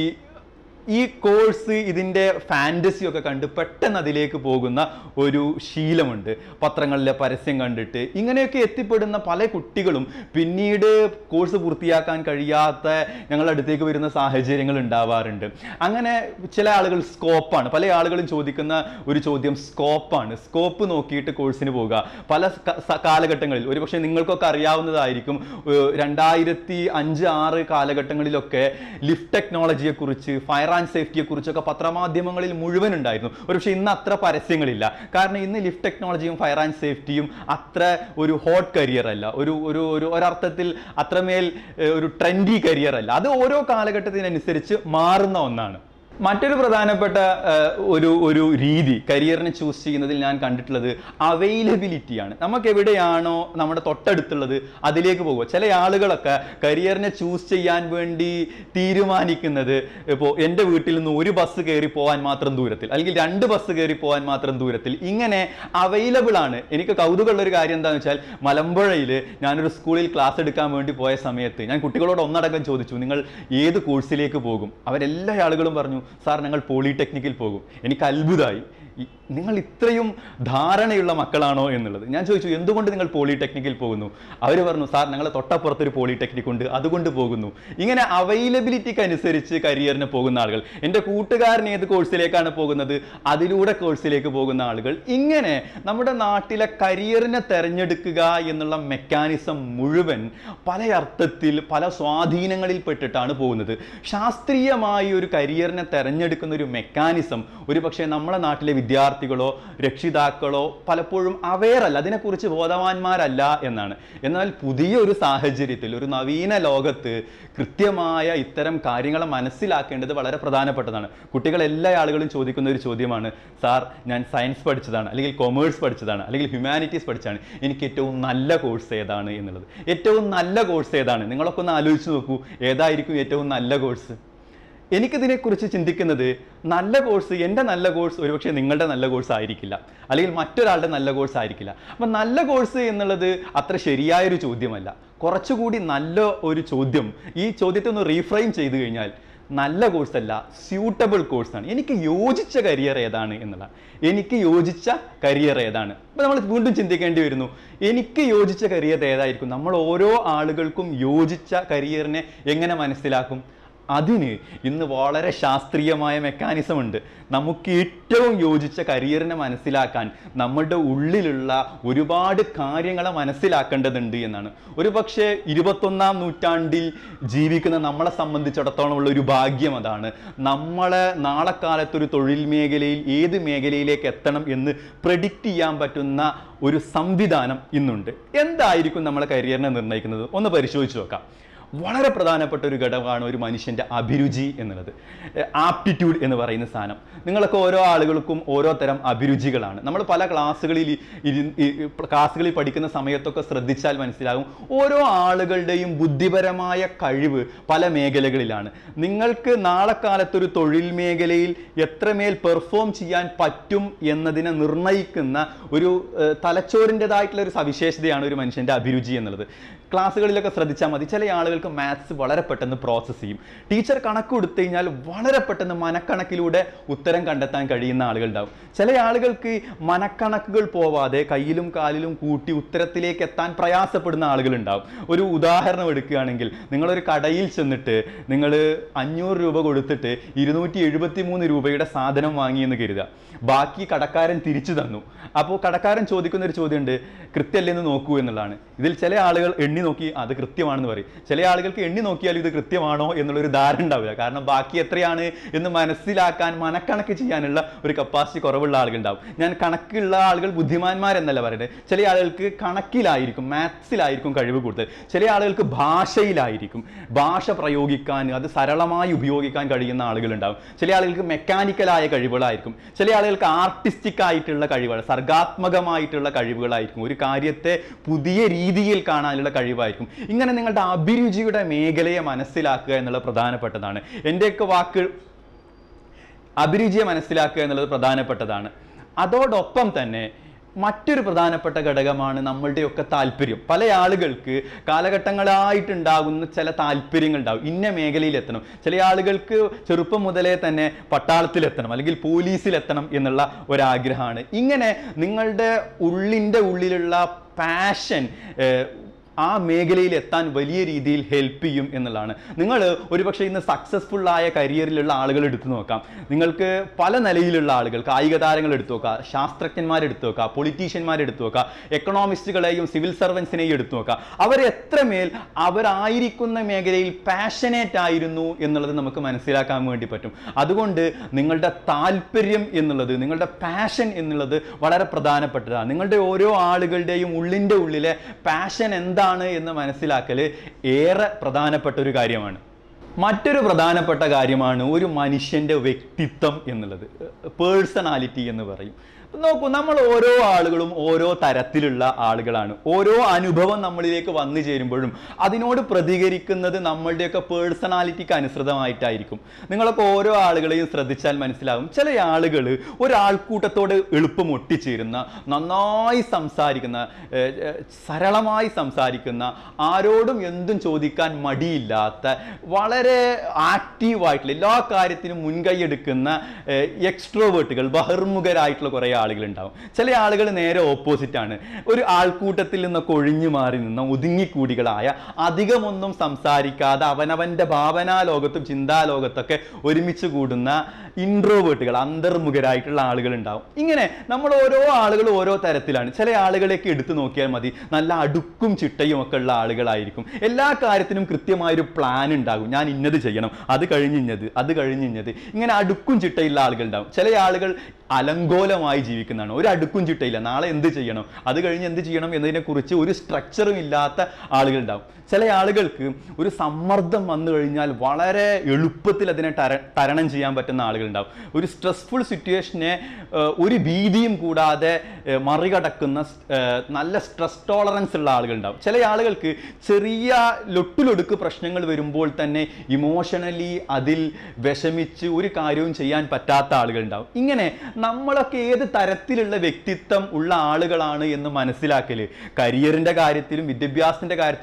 ഈ കോഴ്സ് ഇതിൻ്റെ ഫാൻറ്റസി ഒക്കെ കണ്ട് പെട്ടെന്ന് അതിലേക്ക് പോകുന്ന ഒരു ശീലമുണ്ട് പത്രങ്ങളിലെ പരസ്യം കണ്ടിട്ട് ഇങ്ങനെയൊക്കെ എത്തിപ്പെടുന്ന പല കുട്ടികളും പിന്നീട് കോഴ്സ് പൂർത്തിയാക്കാൻ കഴിയാത്ത ഞങ്ങളുടെ അടുത്തേക്ക് വരുന്ന സാഹചര്യങ്ങൾ ഉണ്ടാവാറുണ്ട് അങ്ങനെ ചില ആളുകൾ സ്കോപ്പാണ് പല ആളുകളും ചോദിക്കുന്ന ഒരു ചോദ്യം സ്കോപ്പാണ് സ്കോപ്പ് നോക്കിയിട്ട് കോഴ്സിന് പോകുക പല ക- സ- കാലഘട്ടങ്ങളിൽ ഒരുപക്ഷെ നിങ്ങൾക്കൊക്കെ അറിയാവുന്നതായിരിക്കും ഏർ രണ്ടായിരത്തി അഞ്ച് ആറ് കാലഘട്ടങ്ങളിലൊക്കെ ലിഫ്റ്റ് ടെക്നോളജിയെ കുറിച്ച് ഫയർ ആൻഡ് സേഫ്റ്റിയെ കുറിച്ചൊക്കെ പത്രമാധ്യമങ്ങളിൽ മുഴുവൻ ഉണ്ടായിരുന്നു ഒരുപക്ഷെ ഇന്ന് അത്ര പരസ്യങ്ങളില്ല കാരണം ഇന്ന് ലിഫ്റ്റ് ടെക്നോളജിയും ഫയർ ആൻഡ് സേഫ്റ്റിയും അത്ര ഒരു ഹോട്ട് കരിയർ അല്ല ഒരു ഒരു ഒരു ഒരർത്ഥത്തിൽ അത്രമേൽ ഏർ, ഒരു ട്രെൻഡി കരിയർ അല്ല അത് ഓരോ കാലഘട്ടത്തിനനുസരിച്ച് മാറുന്ന ഒന്നാണ് മറ്റൊരു പ്രധാനപ്പെട്ട ഏർ, ഒരു ഒരു രീതി കരിയറിനെ ചൂസ് ചെയ്യുന്നതിൽ ഞാൻ കണ്ടിട്ടുള്ളത് അവൈലബിലിറ്റിയാണ് നമുക്ക് എവിടെയാണോ നമ്മുടെ തൊട്ടടുത്തുള്ളത് അതിലേക്ക് പോകുക ചില ആളുകളൊക്കെ കരിയറിനെ ചൂസ് ചെയ്യാൻ വേണ്ടി തീരുമാനിക്കുന്നത് ഇപ്പോൾ എൻ്റെ വീട്ടിൽ നിന്ന് ഒരു ബസ് കയറി പോകാൻ മാത്രം ദൂരത്തിൽ അല്ലെങ്കിൽ രണ്ട് ബസ് കയറി പോകാൻ മാത്രം ദൂരത്തിൽ ഇങ്ങനെ അവൈലബിൾ ആണ് എനിക്ക് കൗതുകമുള്ള ഒരു കാര്യം എന്താണെന്ന് വെച്ചാൽ മലമ്പുഴയിൽ ഞാനൊരു സ്കൂളിൽ ക്ലാസ് എടുക്കാൻ വേണ്ടി പോയ സമയത്ത് ഞാൻ കുട്ടികളോട് ഒന്നടങ്കം ചോദിച്ചു നിങ്ങൾ ഏത് കോഴ്സിലേക്ക് പോകും അവരെല്ലാ ആളുകളും പറഞ്ഞു സാർ ഞങ്ങൾ പോളിടെക്നിക്കിൽ പോകും എനിക്ക് അത്ഭുതമായി ഈ- നിങ്ങൾ ഇത്രയും ധാരണയുള്ള മക്കളാണോ എന്നുള്ളത് ഞാൻ ചോദിച്ചു എന്തുകൊണ്ട് നിങ്ങൾ പോളിടെക്നിക്കിൽ പോകുന്നു അവർ പറഞ്ഞു സാർ ഞങ്ങളെ തൊട്ടപ്പുറത്തൊരു പോളിടെക്നിക് ഉണ്ട് അതുകൊണ്ട് പോകുന്നു ഇങ്ങനെ അവൈലബിലിറ്റിക്ക് അനുസരിച്ച് കരിയറിന് പോകുന്ന ആളുകൾ എൻ്റെ കൂട്ടുകാരൻ ഏത് കോഴ്സിലേക്കാണ് പോകുന്നത് അതിലൂടെ കോഴ്സിലേക്ക് പോകുന്ന ആളുകൾ ഇങ്ങനെ നമ്മുടെ നാട്ടിലെ കരിയറിനെ തെരഞ്ഞെടുക്കുക എന്നുള്ള മെക്കാനിസം മുഴുവൻ പല അർത്ഥത്തിൽ പല സ്വാധീനങ്ങളിൽ പെട്ടിട്ടാണ് പോകുന്നത് ശാസ്ത്രീയമായി ഒരു കരിയറിനെ തെരഞ്ഞെടുക്കുന്ന ഒരു മെക്കാനിസം ഒരു പക്ഷേ നമ്മുടെ നാട്ടിലെ വിദ്യാർത്ഥികളോ രക്ഷിതാക്കളോ പലപ്പോഴും അവെയർ അല്ല അതിനെക്കുറിച്ച് ബോധവാന്മാരല്ല എന്നാണ് എന്നാൽ പുതിയ ഒരു സാഹചര്യത്തിൽ ഒരു നവീന ലോകത്ത് കൃത്യമായ ഇത്തരം കാര്യങ്ങളെ മനസ്സിലാക്കേണ്ടത് വളരെ പ്രധാനപ്പെട്ടതാണ് കുട്ടികൾ എല്ലാ ആളുകളും ചോദിക്കുന്ന ഒരു ചോദ്യമാണ് സാർ ഞാൻ സയൻസ് പഠിച്ചതാണ് അല്ലെങ്കിൽ കൊമേഴ്സ് പഠിച്ചതാണ് അല്ലെങ്കിൽ ഹ്യൂമാനിറ്റീസ് പഠിച്ചതാണ് എനിക്ക് ഏറ്റവും നല്ല കോഴ്സ് ഏതാണ് എന്നുള്ളത് ഏറ്റവും നല്ല കോഴ്സ് ഏതാണ് നിങ്ങളൊക്കെ ഒന്ന് ആലോചിച്ച് നോക്കൂ ഏതായിരിക്കും ഏറ്റവും നല്ല കോഴ്സ് എനിക്കിതിനെക്കുറിച്ച് ചിന്തിക്കുന്നത് നല്ല കോഴ്സ് എൻ്റെ നല്ല കോഴ്സ് ഒരുപക്ഷെ നിങ്ങളുടെ നല്ല കോഴ്സ് ആയിരിക്കില്ല അല്ലെങ്കിൽ മറ്റൊരാളുടെ നല്ല കോഴ്സ് ആയിരിക്കില്ല അപ്പം നല്ല കോഴ്സ് എന്നുള്ളത് അത്ര ശരിയായൊരു ചോദ്യമല്ല കുറച്ചുകൂടി നല്ല ഒരു ചോദ്യം ഈ ചോദ്യത്തെ ഒന്ന് റീഫ്രെയിം ചെയ്തു കഴിഞ്ഞാൽ നല്ല കോഴ്സല്ല സ്യൂട്ടബിൾ കോഴ്സാണ് എനിക്ക് യോജിച്ച കരിയർ ഏതാണ് എന്നുള്ളതാണ് എനിക്ക് യോജിച്ച കരിയർ ഏതാണ് അപ്പോൾ നമ്മൾ വീണ്ടും ചിന്തിക്കേണ്ടി വരുന്നു എനിക്ക് യോജിച്ച കരിയർ ഏതായിരിക്കും നമ്മൾ ഓരോ ആളുകൾക്കും യോജിച്ച കരിയറിനെ എങ്ങനെ മനസ്സിലാക്കും അതിന് ഇന്ന് വളരെ ശാസ്ത്രീയമായ മെക്കാനിസം ഉണ്ട് നമുക്ക് ഏറ്റവും യോജിച്ച കരിയറിനെ മനസ്സിലാക്കാൻ നമ്മളുടെ ഉള്ളിലുള്ള ഒരുപാട് കാര്യങ്ങളെ മനസ്സിലാക്കേണ്ടതുണ്ട് എന്നാണ് ഒരു പക്ഷേ ഇരുപത്തൊന്നാം നൂറ്റാണ്ടിൽ ജീവിക്കുന്ന നമ്മളെ സംബന്ധിച്ചിടത്തോളം ഉള്ള ഒരു ഭാഗ്യം അതാണ് നമ്മളെ നാളെ കാലത്തൊരു തൊഴിൽ മേഖലയിൽ ഏത് മേഖലയിലേക്ക് എത്തണം എന്ന് പ്രഡിക്റ്റ് ചെയ്യാൻ പറ്റുന്ന ഒരു സംവിധാനം ഇന്നുണ്ട് എന്തായിരിക്കും നമ്മളെ കരിയറിനെ നിർണ്ണയിക്കുന്നത് ഒന്ന് പരിശോധിച്ച് നോക്കാം വളരെ പ്രധാനപ്പെട്ട ഒരു ഘടകമാണ് ഒരു മനുഷ്യൻ്റെ അഭിരുചി എന്നുള്ളത് ആപ്റ്റിറ്റ്യൂഡ് എന്ന് പറയുന്ന സാധനം നിങ്ങളൊക്കെ ഓരോ ആളുകൾക്കും ഓരോ തരം അഭിരുചികളാണ് നമ്മൾ പല ക്ലാസ്സുകളിൽ ഇരി- ഈ ക്ലാസ്സുകളിൽ പഠിക്കുന്ന സമയത്തൊക്കെ ശ്രദ്ധിച്ചാൽ മനസ്സിലാകും ഓരോ ആളുകളുടെയും ബുദ്ധിപരമായ കഴിവ് പല മേഖലകളിലാണ് നിങ്ങൾക്ക് നാളെ കാലത്തൊരു തൊഴിൽ മേഖലയിൽ എത്രമേൽ പെർഫോം ചെയ്യാൻ പറ്റും എന്നതിനെ നിർണ്ണയിക്കുന്ന ഒരു ഏഹ്, തലച്ചോറിൻ്റെതായിട്ടുള്ള ഒരു സവിശേഷതയാണ് ഒരു മനുഷ്യൻ്റെ അഭിരുചി എന്നുള്ളത് ക്ലാസ്സുകളിലൊക്കെ ശ്രദ്ധിച്ചാൽ മതി ചില ആളുകൾക്ക് മാത്സ് വളരെ പെട്ടെന്ന് പ്രോസസ്സ് ചെയ്യും ടീച്ചർ കണക്ക് കൊടുത്തു കഴിഞ്ഞാൽ വളരെ പെട്ടെന്ന് മനക്കണക്കിലൂടെ ഉത്തരം കണ്ടെത്താൻ കഴിയുന്ന ആളുകളുണ്ടാവും ചില ആളുകൾക്ക് മനക്കണക്കുകൾ പോവാതെ കയ്യിലും കാലിലും കൂട്ടി ഉത്തരത്തിലേക്ക് എത്താൻ പ്രയാസപ്പെടുന്ന ആളുകളുണ്ടാവും ഒരു ഉദാഹരണം എടുക്കുകയാണെങ്കിൽ നിങ്ങളൊരു കടയിൽ ചെന്നിട്ട് നിങ്ങൾ അഞ്ഞൂറ് രൂപ കൊടുത്തിട്ട് ഇരുന്നൂറ്റി എഴുപത്തി മൂന്ന് രൂപയുടെ സാധനം വാങ്ങിയെന്ന് കരുതുക ബാക്കി കടക്കാരൻ തിരിച്ചു തന്നു അപ്പോൾ കടക്കാരൻ ചോദിക്കുന്ന ഒരു ചോദ്യമുണ്ട് കൃത്യമല്ലെന്ന് നോക്കൂ എന്നുള്ളതാണ് ഇതിൽ ചില ആളുകൾ എണ്ണി നോക്കി അത് കൃത്യമാണെന്ന് പറയും ചില ആളുകൾക്ക് എണ്ണി നോക്കിയാൽ ഇത് കൃത്യമാണോ എന്നുള്ളൊരു ധാരണ ഉണ്ടാവില്ല കാരണം ബാക്കി എത്രയാണ് എന്ന് മനസ്സിലാക്കാൻ മനക്കണക്ക് ചെയ്യാനുള്ള ഒരു കപ്പാസിറ്റി കുറവുള്ള ആളുകളുണ്ടാവും ഞാൻ കണക്കുള്ള ആളുകൾ ബുദ്ധിമാന്മാരെന്നല്ല പറയുന്നത് ചില ആളുകൾക്ക് കണക്കിലായിരിക്കും മാത്സിലായിരിക്കും കഴിവ് കൂടുതൽ ചില ആളുകൾക്ക് ഭാഷയിലായിരിക്കും ഭാഷ പ്രയോഗിക്കാൻ അത് സരളമായി ഉപയോഗിക്കാൻ കഴിയുന്ന ആളുകളുണ്ടാവും ചില ആളുകൾക്ക് മെക്കാനിക്കലായ കഴിവുകളായിരിക്കും ചില ആളുകൾക്ക് ആർട്ടിസ്റ്റിക് ആയിട്ടുള്ള കഴിവുകൾ സർഗാത്മകമായിട്ടുള്ള കഴിവുകളായിരിക്കും ഒരു കാര്യത്തെ പുതിയ രീതിയിൽ കാണാനുള്ള കഴിവായിരിക്കും ഇങ്ങനെ നിങ്ങളുടെ അഭിരുചിയുടെ മേഖലയെ മനസ്സിലാക്കുക എന്നുള്ളത് പ്രധാനപ്പെട്ടതാണ് എൻ്റെയൊക്കെ വാക്ക് അഭിരുചിയെ മനസ്സിലാക്കുക എന്നുള്ളത് പ്രധാനപ്പെട്ടതാണ് അതോടൊപ്പം തന്നെ മറ്റൊരു പ്രധാനപ്പെട്ട ഘടകമാണ് നമ്മളുടെയൊക്കെ താല്പര്യം പല ആളുകൾക്ക് കാലഘട്ടങ്ങളായിട്ടുണ്ടാകുന്ന ചില താല്പര്യങ്ങൾ ഉണ്ടാവും ഇന്ന മേഖലയിൽ എത്തണം ചില ആളുകൾക്ക് ചെറുപ്പം മുതലേ തന്നെ പട്ടാളത്തിലെത്തണം അല്ലെങ്കിൽ പോലീസിലെത്തണം എന്നുള്ള ഒരാഗ്രഹമാണ് ഇങ്ങനെ നിങ്ങളുടെ ഉള്ളിൻ്റെ ഉള്ളിലുള്ള പാഷൻ ആ മേഖലയിൽ എത്താൻ വലിയ രീതിയിൽ ഹെൽപ്പ് ചെയ്യും എന്നുള്ളതാണ് നിങ്ങൾ ഒരുപക്ഷെ ഇന്ന് സക്സസ്ഫുൾ ആയ കരിയറിലുള്ള ആളുകൾ എടുത്തു നോക്കാം നിങ്ങൾക്ക് പല നിലയിലുള്ള ആളുകൾ കായിക താരങ്ങൾ എടുത്തു നോക്കുക ശാസ്ത്രജ്ഞന്മാരെടുത്തു നോക്കുക പൊളിറ്റീഷ്യന്മാരെടുത്തു നോക്കുക എക്കണോമിസ്റ്റുകളെയും സിവിൽ സർവൻസിനെയും എടുത്തു നോക്കുക അവർ എത്രമേൽ അവരായിരിക്കുന്ന മേഖലയിൽ പാഷനേറ്റ് ആയിരുന്നു എന്നുള്ളത് നമുക്ക് മനസ്സിലാക്കാൻ വേണ്ടി പറ്റും അതുകൊണ്ട് നിങ്ങളുടെ താല്പര്യം എന്നുള്ളത് നിങ്ങളുടെ പാഷൻ എന്നുള്ളത് വളരെ പ്രധാനപ്പെട്ടതാണ് നിങ്ങളുടെ ഓരോ ആളുകളുടെയും ഉള്ളിൻ്റെ ഉള്ളിലെ പാഷൻ എന്താണ് എന്ന് മനസ്സിലാക്കൽ ഏറെ പ്രധാനപ്പെട്ട ഒരു കാര്യമാണ് മറ്റൊരു പ്രധാനപ്പെട്ട കാര്യമാണ് ഒരു മനുഷ്യൻ്റെ വ്യക്തിത്വം എന്നുള്ളത് പേഴ്സണാലിറ്റി എന്ന് പറയും നോക്കൂ നമ്മൾ ഓരോ ആളുകളും ഓരോ തരത്തിലുള്ള ആളുകളാണ് ഓരോ അനുഭവം നമ്മളിലേക്ക് വന്നു ചേരുമ്പോഴും അതിനോട് പ്രതികരിക്കുന്നത് നമ്മളുടെയൊക്കെ പേഴ്സണാലിറ്റിക്ക് അനുസൃതമായിട്ടായിരിക്കും നിങ്ങളൊക്കെ ഓരോ ആളുകളെയും ശ്രദ്ധിച്ചാൽ മനസ്സിലാകും ചില ആളുകൾ ഒരാൾക്കൂട്ടത്തോട് എളുപ്പം ഒട്ടിച്ചേരുന്ന നന്നായി സംസാരിക്കുന്ന ഏഹ്, ഏഹ്, സരളമായി സംസാരിക്കുന്ന ആരോടും എന്തും ചോദിക്കാൻ മടിയില്ലാത്ത വളരെ ആക്റ്റീവായിട്ടുള്ള എല്ലാ കാര്യത്തിനും മുൻകൈ എടുക്കുന്ന എക്സ്ട്രോവേർട്ടുകൾ ബഹിർമുഖരായിട്ടുള്ള കുറേ ആളുകളുണ്ടാവും ചില ആളുകൾ നേരെ ഓപ്പോസിറ്റ് ആണ് ഒരു ആൾക്കൂട്ടത്തിൽ നിന്നൊക്കെ ഒഴിഞ്ഞു മാറി നിന്ന ഒതുങ്ങിക്കൂടികളായ അധികമൊന്നും സംസാരിക്കാതെ അവനവൻ്റെ ഭാവനാ ലോകത്തും ചിന്താലോകത്തൊക്കെ ഒരുമിച്ച് കൂടുന്ന ഇൻട്രോവേർട്ടുകൾ അന്തർമുഖരായിട്ടുള്ള ആളുകൾ ഉണ്ടാവും ഇങ്ങനെ നമ്മൾ ഓരോ ആളുകളും ഓരോ തരത്തിലാണ് ചില ആളുകളെയൊക്കെ എടുത്തു നോക്കിയാൽ മതി നല്ല അടുക്കും ചിട്ടയും ഒക്കെ ഉള്ള ആളുകളായിരിക്കും എല്ലാ കാര്യത്തിനും കൃത്യമായൊരു പ്ലാൻ ഉണ്ടാകും ഞാൻ ഇന്നത് ചെയ്യണം അത് കഴിഞ്ഞിഞ്ഞത് അത് കഴിഞ്ഞിഞ്ഞത് ഇങ്ങനെ അടുക്കും ചിട്ടയുള്ള ആളുകൾ ഉണ്ടാവും ചില ആളുകൾ അലങ്കോലമായി ജീവിക്കുന്നതാണ് ഒരു അടുക്കും ചിട്ടയില്ല നാളെ എന്ത് ചെയ്യണം അത് കഴിഞ്ഞ് എന്ത് ചെയ്യണം എന്നതിനെക്കുറിച്ച് ഒരു സ്ട്രക്ചറും ഇല്ലാത്ത ആളുകൾ ഉണ്ടാവും ചില ആളുകൾക്ക് ഒരു സമ്മർദ്ദം വന്നു കഴിഞ്ഞാൽ വളരെ എളുപ്പത്തിൽ അതിനെ തര തരണം ചെയ്യാൻ പറ്റുന്ന ആളുകളുണ്ടാവും ഒരു സ്ട്രെസ്ഫുൾ സിറ്റുവേഷനെ ഏഹ്, ഒരു ഭീതിയും കൂടാതെ ഏഹ്, മറികടക്കുന്ന സ്- ഏഹ്, നല്ല സ്ട്രെസ് ടോളറൻസ് ഉള്ള ആളുകളുണ്ടാവും ചില ആളുകൾക്ക് ചെറിയ ലൊട്ടിലൊടുക്ക് പ്രശ്നങ്ങൾ വരുമ്പോൾ തന്നെ ഇമോഷണലി അതിൽ വിഷമിച്ച് ഒരു കാര്യവും ചെയ്യാൻ പറ്റാത്ത ആളുകളുണ്ടാവും ഇങ്ങനെ നമ്മളൊക്കെ ഏത് തരത്തിലുള്ള വ്യക്തിത്വം ഉള്ള ആളുകളാണ് എന്ന് മനസ്സിലാക്കല് കരിയറിൻ്റെ കാര്യത്തിലും വിദ്യാഭ്യാസത്തിൻ്റെ കാര്യത്തിലും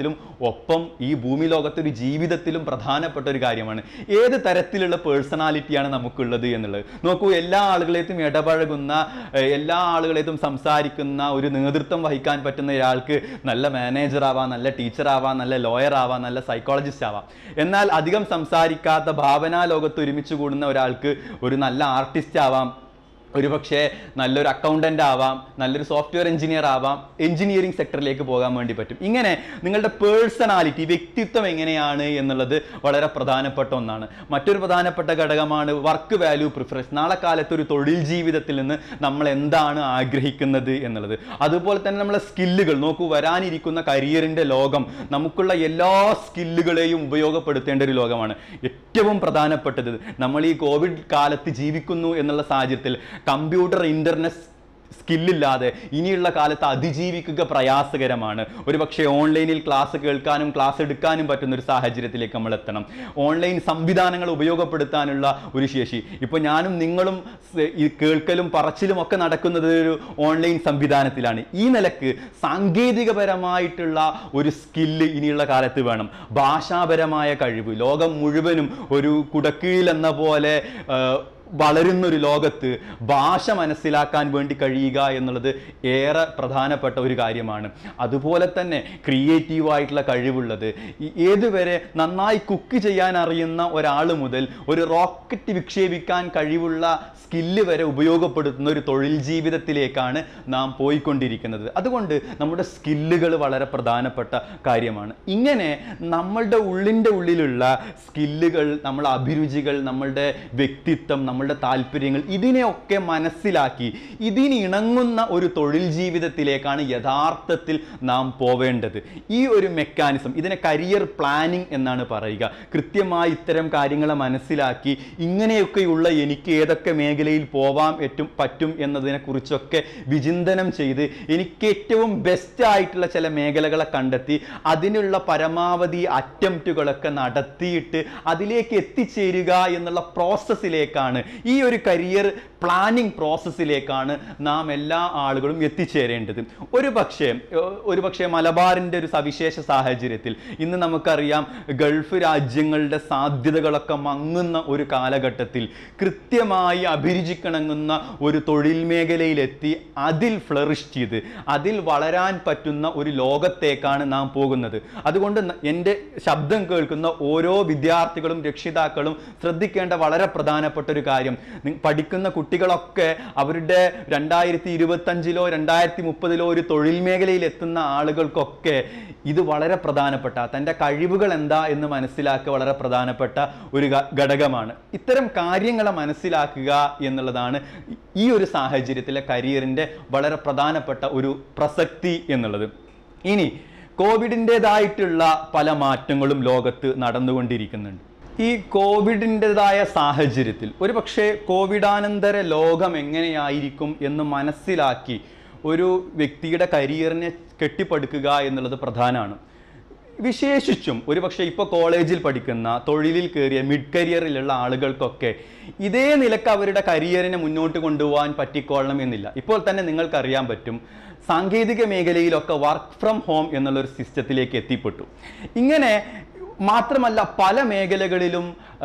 ഒപ്പം ഈ ഭൂമി ലോകത്തൊരു ജീവിതത്തിലും പ്രധാനപ്പെട്ട ഒരു കാര്യമാണ് ഏത് തരത്തിലുള്ള പേഴ്സണാലിറ്റിയാണ് നമുക്കുള്ളത് എന്നുള്ളത് നോക്കൂ എല്ലാ ആളുകളെത്തും ഇടപഴകുന്ന ഏഹ്, എല്ലാ ആളുകളെത്തും സംസാരിക്കുന്ന ഒരു നേതൃത്വം വഹിക്കാൻ പറ്റുന്ന ഒരാൾക്ക് നല്ല മാനേജർ ആവാം നല്ല ടീച്ചർ ആവാം നല്ല ലോയർ ആവാം നല്ല സൈക്കോളജിസ്റ്റ് ആവാം എന്നാൽ അധികം സംസാരിക്കാത്ത ഭാവനാ ലോകത്ത് ഒരുമിച്ച് കൂടുന്ന ഒരാൾക്ക് ഒരു നല്ല ആർട്ടിസ്റ്റ് ആവാം ഒരുപക്ഷെ നല്ലൊരു അക്കൗണ്ടന്റ് ആവാം നല്ലൊരു സോഫ്റ്റ്വെയർ എഞ്ചിനീയർ ആവാം എഞ്ചിനീയറിംഗ് സെക്ടറിലേക്ക് പോകാൻ വേണ്ടി പറ്റും ഇങ്ങനെ നിങ്ങളുടെ പേഴ്സണാലിറ്റി വ്യക്തിത്വം എങ്ങനെയാണ് എന്നുള്ളത് വളരെ പ്രധാനപ്പെട്ട ഒന്നാണ് മറ്റൊരു പ്രധാനപ്പെട്ട ഘടകമാണ് വർക്ക് വാല്യൂ പ്രിഫറൻസ് നാളെ കാലത്ത് ഒരു തൊഴിൽ ജീവിതത്തിൽ നിന്ന് നമ്മൾ എന്താണ് ആഗ്രഹിക്കുന്നത് എന്നുള്ളത് അതുപോലെ തന്നെ നമ്മളെ സ്കില്ലുകൾ നോക്കൂ വരാനിരിക്കുന്ന കരിയറിന്റെ ലോകം നമുക്കുള്ള എല്ലാ സ്കില്ലുകളെയും ഉപയോഗപ്പെടുത്തേണ്ട ഒരു ലോകമാണ് ഏറ്റവും പ്രധാനപ്പെട്ടത് നമ്മൾ ഈ കോവിഡ് കാലത്ത് ജീവിക്കുന്നു എന്നുള്ള സാഹചര്യത്തിൽ കമ്പ്യൂട്ടർ ഇന്റർനെറ്റ് സ്കില്ലില്ലാതെ ഇനിയുള്ള കാലത്ത് അതിജീവിക്കുക പ്രയാസകരമാണ് ഒരുപക്ഷെ ഓൺലൈനിൽ ക്ലാസ് കേൾക്കാനും ക്ലാസ് എടുക്കാനും പറ്റുന്ന ഒരു സാഹചര്യത്തിലേക്ക് നമ്മൾ എത്തണം ഓൺലൈൻ സംവിധാനങ്ങൾ ഉപയോഗപ്പെടുത്താനുള്ള ഒരു ശേഷി ഇപ്പോൾ ഞാനും നിങ്ങളും സ് ഈ കേൾക്കലും പറച്ചിലും ഒക്കെ നടക്കുന്നത് ഒരു ഓൺലൈൻ സംവിധാനത്തിലാണ് ഈ നിലക്ക് സാങ്കേതികപരമായിട്ടുള്ള ഒരു സ്കില്ല് ഇനിയുള്ള കാലത്ത് വേണം ഭാഷാപരമായ കഴിവ് ലോകം മുഴുവനും ഒരു കുടക്കീഴിൽ എന്ന പോലെ ആ, വളരുന്ന ഒരു ലോകത്ത് ഭാഷ മനസ്സിലാക്കാൻ വേണ്ടി കഴിയുക എന്നുള്ളത് ഏറെ പ്രധാനപ്പെട്ട ഒരു കാര്യമാണ് അതുപോലെ തന്നെ ക്രിയേറ്റീവായിട്ടുള്ള കഴിവുള്ളത് ഈ ഏതുവരെ നന്നായി കുക്ക് ചെയ്യാൻ അറിയുന്ന ഒരാൾ മുതൽ ഒരു റോക്കറ്റ് വിക്ഷേപിക്കാൻ കഴിവുള്ള സ്കില്ല് വരെ ഉപയോഗപ്പെടുത്തുന്ന ഒരു തൊഴിൽ ജീവിതത്തിലേക്കാണ് നാം പോയിക്കൊണ്ടിരിക്കുന്നത് അതുകൊണ്ട് നമ്മുടെ സ്കില്ലുകൾ വളരെ പ്രധാനപ്പെട്ട കാര്യമാണ് ഇങ്ങനെ നമ്മളുടെ ഉള്ളിൻ്റെ ഉള്ളിലുള്ള സ്കില്ലുകൾ നമ്മളുടെ അഭിരുചികൾ നമ്മളുടെ വ്യക്തിത്വം നമ്മളുടെ താല്പര്യങ്ങൾ ഇതിനെയൊക്കെ മനസ്സിലാക്കി ഇതിന് ഇണങ്ങുന്ന ഒരു തൊഴിൽ ജീവിതത്തിലേക്കാണ് യഥാർത്ഥത്തിൽ നാം പോവേണ്ടത് ഈ ഒരു മെക്കാനിസം ഇതിനെ കരിയർ പ്ലാനിങ് എന്നാണ് പറയുക കൃത്യമായി ഇത്തരം കാര്യങ്ങളെ മനസ്സിലാക്കി ഇങ്ങനെയൊക്കെയുള്ള എനിക്ക് ഏതൊക്കെ മേഖലയിൽ പോവാം ഏറ്റവും പറ്റും എന്നതിനെക്കുറിച്ചൊക്കെ വിചിന്തനം ചെയ്ത് എനിക്ക് ഏറ്റവും ബെസ്റ്റ് ആയിട്ടുള്ള ചില മേഖലകളെ കണ്ടെത്തി അതിനുള്ള പരമാവധി അറ്റംപ്റ്റുകളൊക്കെ നടത്തിയിട്ട് അതിലേക്ക് എത്തിച്ചേരുക എന്നുള്ള പ്രോസസ്സിലേക്കാണ് ഈ ഒരു കരിയർ പ്ലാനിങ് പ്രോസസ്സിലേക്കാണ് നാം എല്ലാ ആളുകളും എത്തിച്ചേരേണ്ടത് ഒരു പക്ഷേ ഒരു പക്ഷേ മലബാറിൻ്റെ ഒരു സവിശേഷ സാഹചര്യത്തിൽ ഇന്ന് നമുക്കറിയാം ഗൾഫ് രാജ്യങ്ങളുടെ സാധ്യതകളൊക്കെ മങ്ങുന്ന ഒരു കാലഘട്ടത്തിൽ കൃത്യമായി അഭിരുചിക്കിണങ്ങുന്ന ഒരു തൊഴിൽ മേഖലയിലെത്തി അതിൽ ഫ്ലറിഷ് ചെയ്ത് അതിൽ വളരാൻ പറ്റുന്ന ഒരു ലോകത്തേക്കാണ് നാം പോകുന്നത് അതുകൊണ്ട് ന- എൻ്റെ ശബ്ദം കേൾക്കുന്ന ഓരോ വിദ്യാർത്ഥികളും രക്ഷിതാക്കളും ശ്രദ്ധിക്കേണ്ട വളരെ പ്രധാനപ്പെട്ട ഒരു കാര്യം നി- പഠിക്കുന്ന കുട്ടികളൊക്കെ അവരുടെ രണ്ടായിരത്തി ഇരുപത്തഞ്ചിലോ രണ്ടായിരത്തി മുപ്പതിലോ ഒരു തൊഴിൽ മേഖലയിൽ എത്തുന്ന ആളുകൾക്കൊക്കെ ഇത് വളരെ പ്രധാനപ്പെട്ട തൻ്റെ കഴിവുകൾ എന്താ എന്ന് മനസ്സിലാക്കുക വളരെ പ്രധാനപ്പെട്ട ഒരു ഘ- ഘടകമാണ് ഇത്തരം കാര്യങ്ങളെ മനസ്സിലാക്കുക എന്നുള്ളതാണ് ഈ ഒരു സാഹചര്യത്തിലെ കരിയറിൻ്റെ വളരെ പ്രധാനപ്പെട്ട ഒരു പ്രസക്തി എന്നുള്ളത് ഇനി കോവിഡിൻ്റെതായിട്ടുള്ള പല മാറ്റങ്ങളും ലോകത്ത് നടന്നുകൊണ്ടിരിക്കുന്നുണ്ട് ഈ കോവിഡിൻ്റെതായ സാഹചര്യത്തിൽ ഒരു പക്ഷേ കോവിഡാനന്തര ലോകം എങ്ങനെയായിരിക്കും എന്ന് മനസ്സിലാക്കി ഒരു വ്യക്തിയുടെ കരിയറിനെ കെട്ടിപ്പടുക്കുക എന്നുള്ളത് പ്രധാനമാണ് വിശേഷിച്ചും ഒരുപക്ഷെ ഇപ്പോൾ കോളേജിൽ പഠിക്കുന്ന തൊഴിലിൽ കയറിയ മിഡ് കരിയറിലുള്ള ആളുകൾക്കൊക്കെ ഇതേ നിലക്ക് അവരുടെ കരിയറിനെ മുന്നോട്ട് കൊണ്ടുപോകാൻ പറ്റിക്കൊള്ളണം എന്നില്ല ഇപ്പോൾ തന്നെ നിങ്ങൾക്കറിയാൻ പറ്റും സാങ്കേതിക മേഖലയിലൊക്കെ വർക്ക് ഫ്രം ഹോം എന്നുള്ളൊരു സിസ്റ്റത്തിലേക്ക് എത്തിപ്പെട്ടു ഇങ്ങനെ മാത്രമല്ല പല മേഖലകളിലും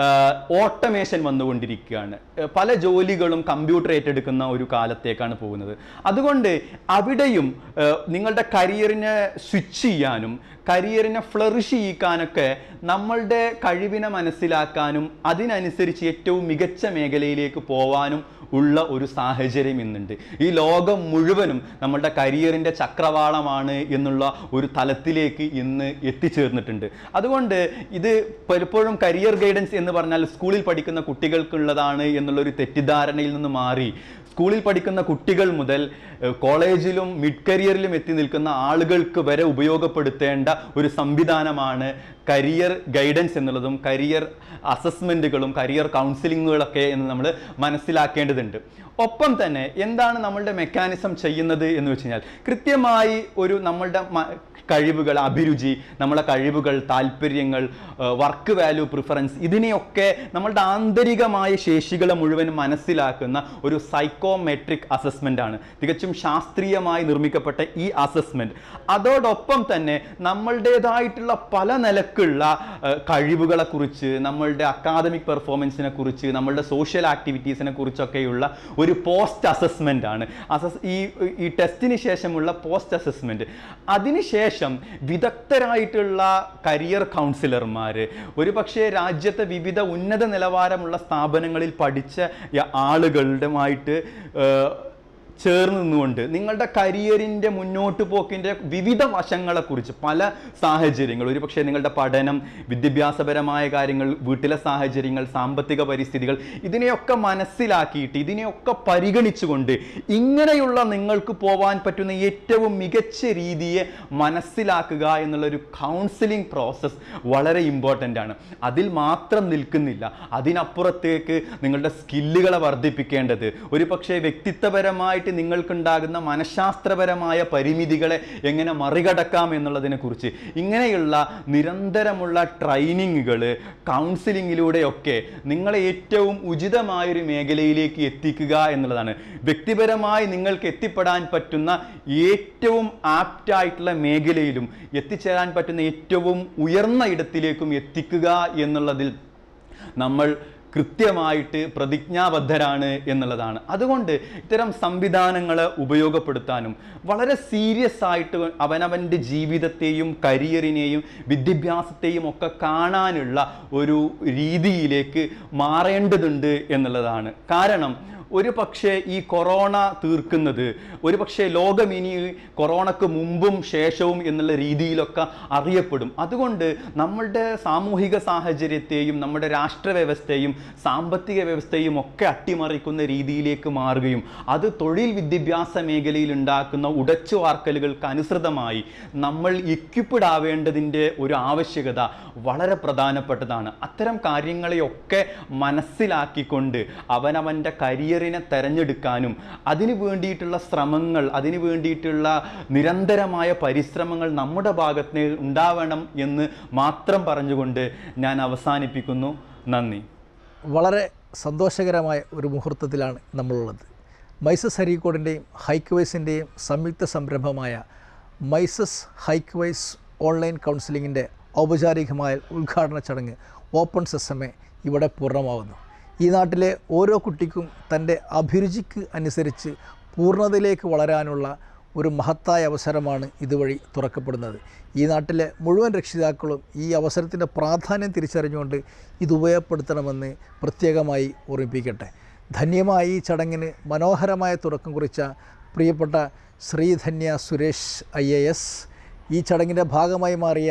ഓട്ടോമേഷൻ വന്നുകൊണ്ടിരിക്കുകയാണ് ആ, പല ജോലികളും കമ്പ്യൂട്ടർ ഏറ്റെടുക്കുന്ന ഒരു കാലത്തേക്കാണ് പോകുന്നത് അതുകൊണ്ട് അവിടെയും ആ, നിങ്ങളുടെ കരിയറിനെ സ്വിച്ച് ചെയ്യാനും കരിയറിനെ ഫ്ലറിഷ് ചെയ്യിക്കാനൊക്കെ നമ്മളുടെ കഴിവിനെ മനസ്സിലാക്കാനും അതിനനുസരിച്ച് ഏറ്റവും മികച്ച മേഖലയിലേക്ക് പോവാനും ഉള്ള ഒരു സാഹചര്യം ഇന്നുണ്ട് ഈ ലോകം മുഴുവനും നമ്മളുടെ കരിയറിൻ്റെ ചക്രവാളമാണ് എന്നുള്ള ഒരു തലത്തിലേക്ക് ഇന്ന് എത്തിച്ചേർന്നിട്ടുണ്ട് അതുകൊണ്ട് ഇത് പലപ്പോഴും കരിയർ ഗൈഡൻസ് എന്ന് പറഞ്ഞാൽ സ്കൂളിൽ പഠിക്കുന്ന കുട്ടികൾക്കുള്ളതാണ് എന്നുള്ള ഒരു തെറ്റിദ്ധാരണയിൽ നിന്ന് മാറി സ്കൂളിൽ പഠിക്കുന്ന കുട്ടികൾ മുതൽ ഏഹ്, കോളേജിലും മിഡ് കരിയറിലും എത്തി നിൽക്കുന്ന ആളുകൾക്ക് വരെ ഉപയോഗപ്പെടുത്തേണ്ട ഒരു സംവിധാനമാണ് കരിയർ ഗൈഡൻസ് എന്നുള്ളതും കരിയർ അസസ്മെൻറ്റുകളും കരിയർ കൗൺസിലിങ്ങുകളൊക്കെ എന്ന് നമ്മൾ മനസ്സിലാക്കേണ്ടതുണ്ട് ഒപ്പം തന്നെ എന്താണ് നമ്മളുടെ മെക്കാനിസം ചെയ്യുന്നത് എന്ന് വെച്ച് കഴിഞ്ഞാൽ കൃത്യമായി ഒരു നമ്മളുടെ മ- കഴിവുകൾ അഭിരുചി നമ്മളെ കഴിവുകൾ താല്പര്യങ്ങൾ വർക്ക് വാല്യൂ പ്രിഫറൻസ് ഇതിനെയൊക്കെ നമ്മളുടെ ആന്തരികമായ ശേഷികളെ മുഴുവൻ മനസ്സിലാക്കുന്ന ഒരു സൈക്കോമെട്രിക് അസസ്മെൻ്റ് ആണ് തികച്ചും ശാസ്ത്രീയമായി നിർമ്മിക്കപ്പെട്ട ഈ അസസ്മെൻറ്റ് അതോടൊപ്പം തന്നെ നമ്മളുടേതായിട്ടുള്ള പല നിലക്കുള്ള ഏഹ്, കഴിവുകളെ കുറിച്ച് നമ്മളുടെ അക്കാദമിക് പെർഫോമൻസിനെ കുറിച്ച് നമ്മളുടെ സോഷ്യൽ ആക്ടിവിറ്റീസിനെ കുറിച്ചൊക്കെയുള്ള ഒരു പോസ്റ്റ് അസസ്മെൻ്റ് ആണ് അസസ് ഈ ഈ ടെസ്റ്റിന് ശേഷമുള്ള പോസ്റ്റ് അസസ്മെൻറ്റ് അതിനുശേഷം വിദഗ്ധരായിട്ടുള്ള കരിയർ കൗൺസിലർമാർ ഒരു പക്ഷേ രാജ്യത്തെ വിവിധ ഉന്നത നിലവാരമുള്ള സ്ഥാപനങ്ങളിൽ പഠിച്ച യ- ആളുകളുടെമായിട്ട് ഏഹ്, ചേർന്ന് നിന്നുകൊണ്ട് നിങ്ങളുടെ കരിയറിൻ്റെ മുന്നോട്ട് പോക്കിൻ്റെ വിവിധ വശങ്ങളെക്കുറിച്ച് പല സാഹചര്യങ്ങൾ ഒരു പക്ഷേ നിങ്ങളുടെ പഠനം വിദ്യാഭ്യാസപരമായ കാര്യങ്ങൾ വീട്ടിലെ സാഹചര്യങ്ങൾ സാമ്പത്തിക പരിസ്ഥിതികൾ ഇതിനെയൊക്കെ മനസ്സിലാക്കിയിട്ട് ഇതിനെയൊക്കെ പരിഗണിച്ചുകൊണ്ട് ഇങ്ങനെയുള്ള നിങ്ങൾക്ക് പോവാൻ പറ്റുന്ന ഏറ്റവും മികച്ച രീതിയെ മനസ്സിലാക്കുക എന്നുള്ളൊരു കൗൺസിലിംഗ് പ്രോസസ്സ് വളരെ ഇമ്പോർട്ടൻ്റ് ആണ് അതിൽ മാത്രം നിൽക്കുന്നില്ല അതിനപ്പുറത്തേക്ക് നിങ്ങളുടെ സ്കില്ലുകളെ വർദ്ധിപ്പിക്കേണ്ടത് ഒരു പക്ഷേ വ്യക്തിത്വപരമായിട്ട് നിങ്ങൾക്കുണ്ടാകുന്ന മനഃശാസ്ത്രപരമായ പരിമിതികളെ എങ്ങനെ മറികടക്കാം എന്നുള്ളതിനെ കുറിച്ച് ഇങ്ങനെയുള്ള നിരന്തരമുള്ള ട്രെയിനിങ്ങുകൾ കൗൺസിലിങ്ങിലൂടെയൊക്കെ നിങ്ങളെ ഏറ്റവും ഉചിതമായൊരു മേഖലയിലേക്ക് എത്തിക്കുക എന്നുള്ളതാണ് വ്യക്തിപരമായി നിങ്ങൾക്ക് എത്തിപ്പെടാൻ പറ്റുന്ന ഏറ്റവും ആപ്റ്റായിട്ടുള്ള മേഖലയിലും എത്തിച്ചേരാൻ പറ്റുന്ന ഏറ്റവും ഉയർന്ന ഇടത്തിലേക്കും എത്തിക്കുക എന്നുള്ളതിൽ നമ്മൾ കൃത്യമായിട്ട് പ്രതിജ്ഞാബദ്ധരാണ് എന്നുള്ളതാണ് അതുകൊണ്ട് ഇത്തരം സംവിധാനങ്ങൾ ഉപയോഗപ്പെടുത്താനും വളരെ സീരിയസ് ആയിട്ട് അവനവൻ്റെ ജീവിതത്തെയും കരിയറിനെയും വിദ്യാഭ്യാസത്തെയും ഒക്കെ കാണാനുള്ള ഒരു രീതിയിലേക്ക് മാറേണ്ടതുണ്ട് എന്നുള്ളതാണ് കാരണം ഒരു പക്ഷേ ഈ കൊറോണ തീർക്കുന്നത് ഒരു പക്ഷേ ലോകം ഇനി കൊറോണക്ക് മുമ്പും ശേഷവും എന്നുള്ള രീതിയിലൊക്കെ അറിയപ്പെടും അതുകൊണ്ട് നമ്മളുടെ സാമൂഹിക സാഹചര്യത്തെയും നമ്മുടെ രാഷ്ട്ര വ്യവസ്ഥയും സാമ്പത്തിക വ്യവസ്ഥയും ഒക്കെ അട്ടിമറിക്കുന്ന രീതിയിലേക്ക് മാറുകയും അത് തൊഴിൽ വിദ്യാഭ്യാസ മേഖലയിൽ ഉണ്ടാക്കുന്ന ഉടച്ചു വാർക്കലുകൾക്ക് അനുസൃതമായി നമ്മൾ equipped ആവേണ്ടതിൻ്റെ ഒരു ആവശ്യകത വളരെ പ്രധാനപ്പെട്ടതാണ് അത്തരം കാര്യങ്ങളെയൊക്കെ മനസ്സിലാക്കിക്കൊണ്ട് അവനവൻ്റെ കരിയറിനെ തെരഞ്ഞെടുക്കാനും അതിനു വേണ്ടിയിട്ടുള്ള ശ്രമങ്ങൾ അതിനു വേണ്ടിയിട്ടുള്ള നിരന്തരമായ പരിശ്രമങ്ങൾ നമ്മുടെ ഭാഗത്ത് നിന്ന് ഉണ്ടാവണം എന്ന് മാത്രം പറഞ്ഞുകൊണ്ട് ഞാൻ അവസാനിപ്പിക്കുന്നു നന്ദി വളരെ സന്തോഷകരമായ ഒരു മുഹൂർത്തത്തിലാണ് നമ്മളുള്ളത് മൈസസ് ഹരീക്കോടിൻ്റെയും ഹൈക്വൈസിൻ്റെയും സംയുക്ത സംരംഭമായ മൈസസ് ഹൈക്വൈസ് ഓൺലൈൻ കൗൺസിലിങ്ങിൻ്റെ ഔപചാരികമായ ഉദ്ഘാടന ചടങ്ങ് ഓപ്പൺ സെസമെ ഇവിടെ പൂർണ്ണമാവുന്നു ഈ നാട്ടിലെ ഓരോ കുട്ടിക്കും തൻ്റെ അഭിരുചിക്ക് അനുസരിച്ച് പൂർണ്ണതയിലേക്ക് വളരാനുള്ള ഒരു മഹത്തായ അവസരമാണ് ഇതുവഴി തുറക്കപ്പെടുന്നത് ഈ നാട്ടിലെ മുഴുവൻ രക്ഷിതാക്കളും ഈ അവസരത്തിൻ്റെ പ്രാധാന്യം തിരിച്ചറിഞ്ഞുകൊണ്ട് ഇത് ഉപയോഗപ്പെടുത്തണമെന്ന് പ്രത്യേകമായി ഓർമ്മിപ്പിക്കട്ടെ ധന്യമായ ഈ ചടങ്ങിന് മനോഹരമായ തുടക്കം കുറിച്ച പ്രിയപ്പെട്ട Sreedhanya Suresh I A S ഈ ചടങ്ങിൻ്റെ ഭാഗമായി മാറിയ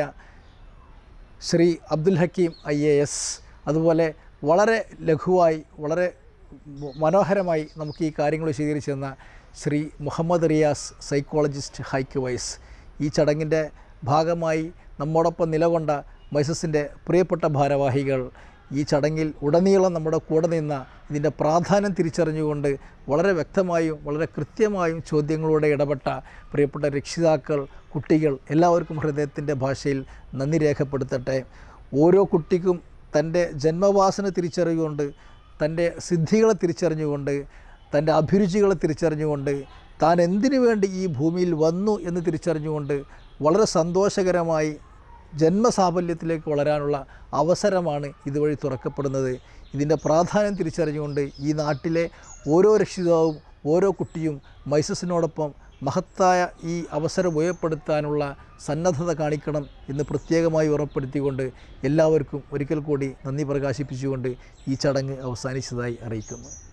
Shri Abdul Hakeem I A S അതുപോലെ വളരെ ലഘുവായി വളരെ മ- മനോഹരമായി നമുക്ക് ഈ കാര്യങ്ങൾ വിശദീകരിച്ചു തന്ന Shri Muhammad Riyas psychologist Hikewise ഈ ചടങ്ങിൻ്റെ ഭാഗമായി നമ്മോടൊപ്പം നിലകൊണ്ട മൈസസിൻ്റെ പ്രിയപ്പെട്ട ഭാരവാഹികൾ ഈ ചടങ്ങിൽ ഉടനീളം നമ്മുടെ കൂടെ നിന്ന ഇതിൻ്റെ പ്രാധാന്യം തിരിച്ചറിഞ്ഞുകൊണ്ട് വളരെ വ്യക്തമായും വളരെ കൃത്യമായും ചോദ്യങ്ങളോടെ ഇടപെട്ട പ്രിയപ്പെട്ട രക്ഷിതാക്കൾ കുട്ടികൾ എല്ലാവർക്കും ഹൃദയത്തിൻ്റെ ഭാഷയിൽ നന്ദി രേഖപ്പെടുത്തട്ടെ ഓരോ കുട്ടിക്കും തൻ്റെ ജന്മവാസന തിരിച്ചറിയുകൊണ്ട് തൻ്റെ സിദ്ധികളെ തിരിച്ചറിഞ്ഞുകൊണ്ട് തൻ്റെ അഭിരുചികളെ തിരിച്ചറിഞ്ഞുകൊണ്ട് താൻ എന്തിനു വേണ്ടി ഈ ഭൂമിയിൽ വന്നു എന്ന് തിരിച്ചറിഞ്ഞുകൊണ്ട് വളരെ സന്തോഷകരമായി ജന്മസാഫല്യത്തിലേക്ക് വളരാനുള്ള അവസരമാണ് ഇതുവഴി തുറക്കപ്പെടുന്നത് ഇതിൻ്റെ പ്രാധാന്യം തിരിച്ചറിഞ്ഞുകൊണ്ട് ഈ നാട്ടിലെ ഓരോ രക്ഷിതാവും ഓരോ കുട്ടിയും മൈസസിനോടൊപ്പം മഹത്തായ ഈ അവസരം ഉപയോഗപ്പെടുത്താനുള്ള സന്നദ്ധത കാണിക്കണം എന്ന് പ്രത്യേകമായി ഉറപ്പെടുത്തിക്കൊണ്ട് എല്ലാവർക്കും ഒരിക്കൽ കൂടി നന്ദി പ്രകാശിപ്പിച്ചുകൊണ്ട് ഈ ചടങ്ങ് അവസാനിച്ചതായി അറിയിക്കുന്നു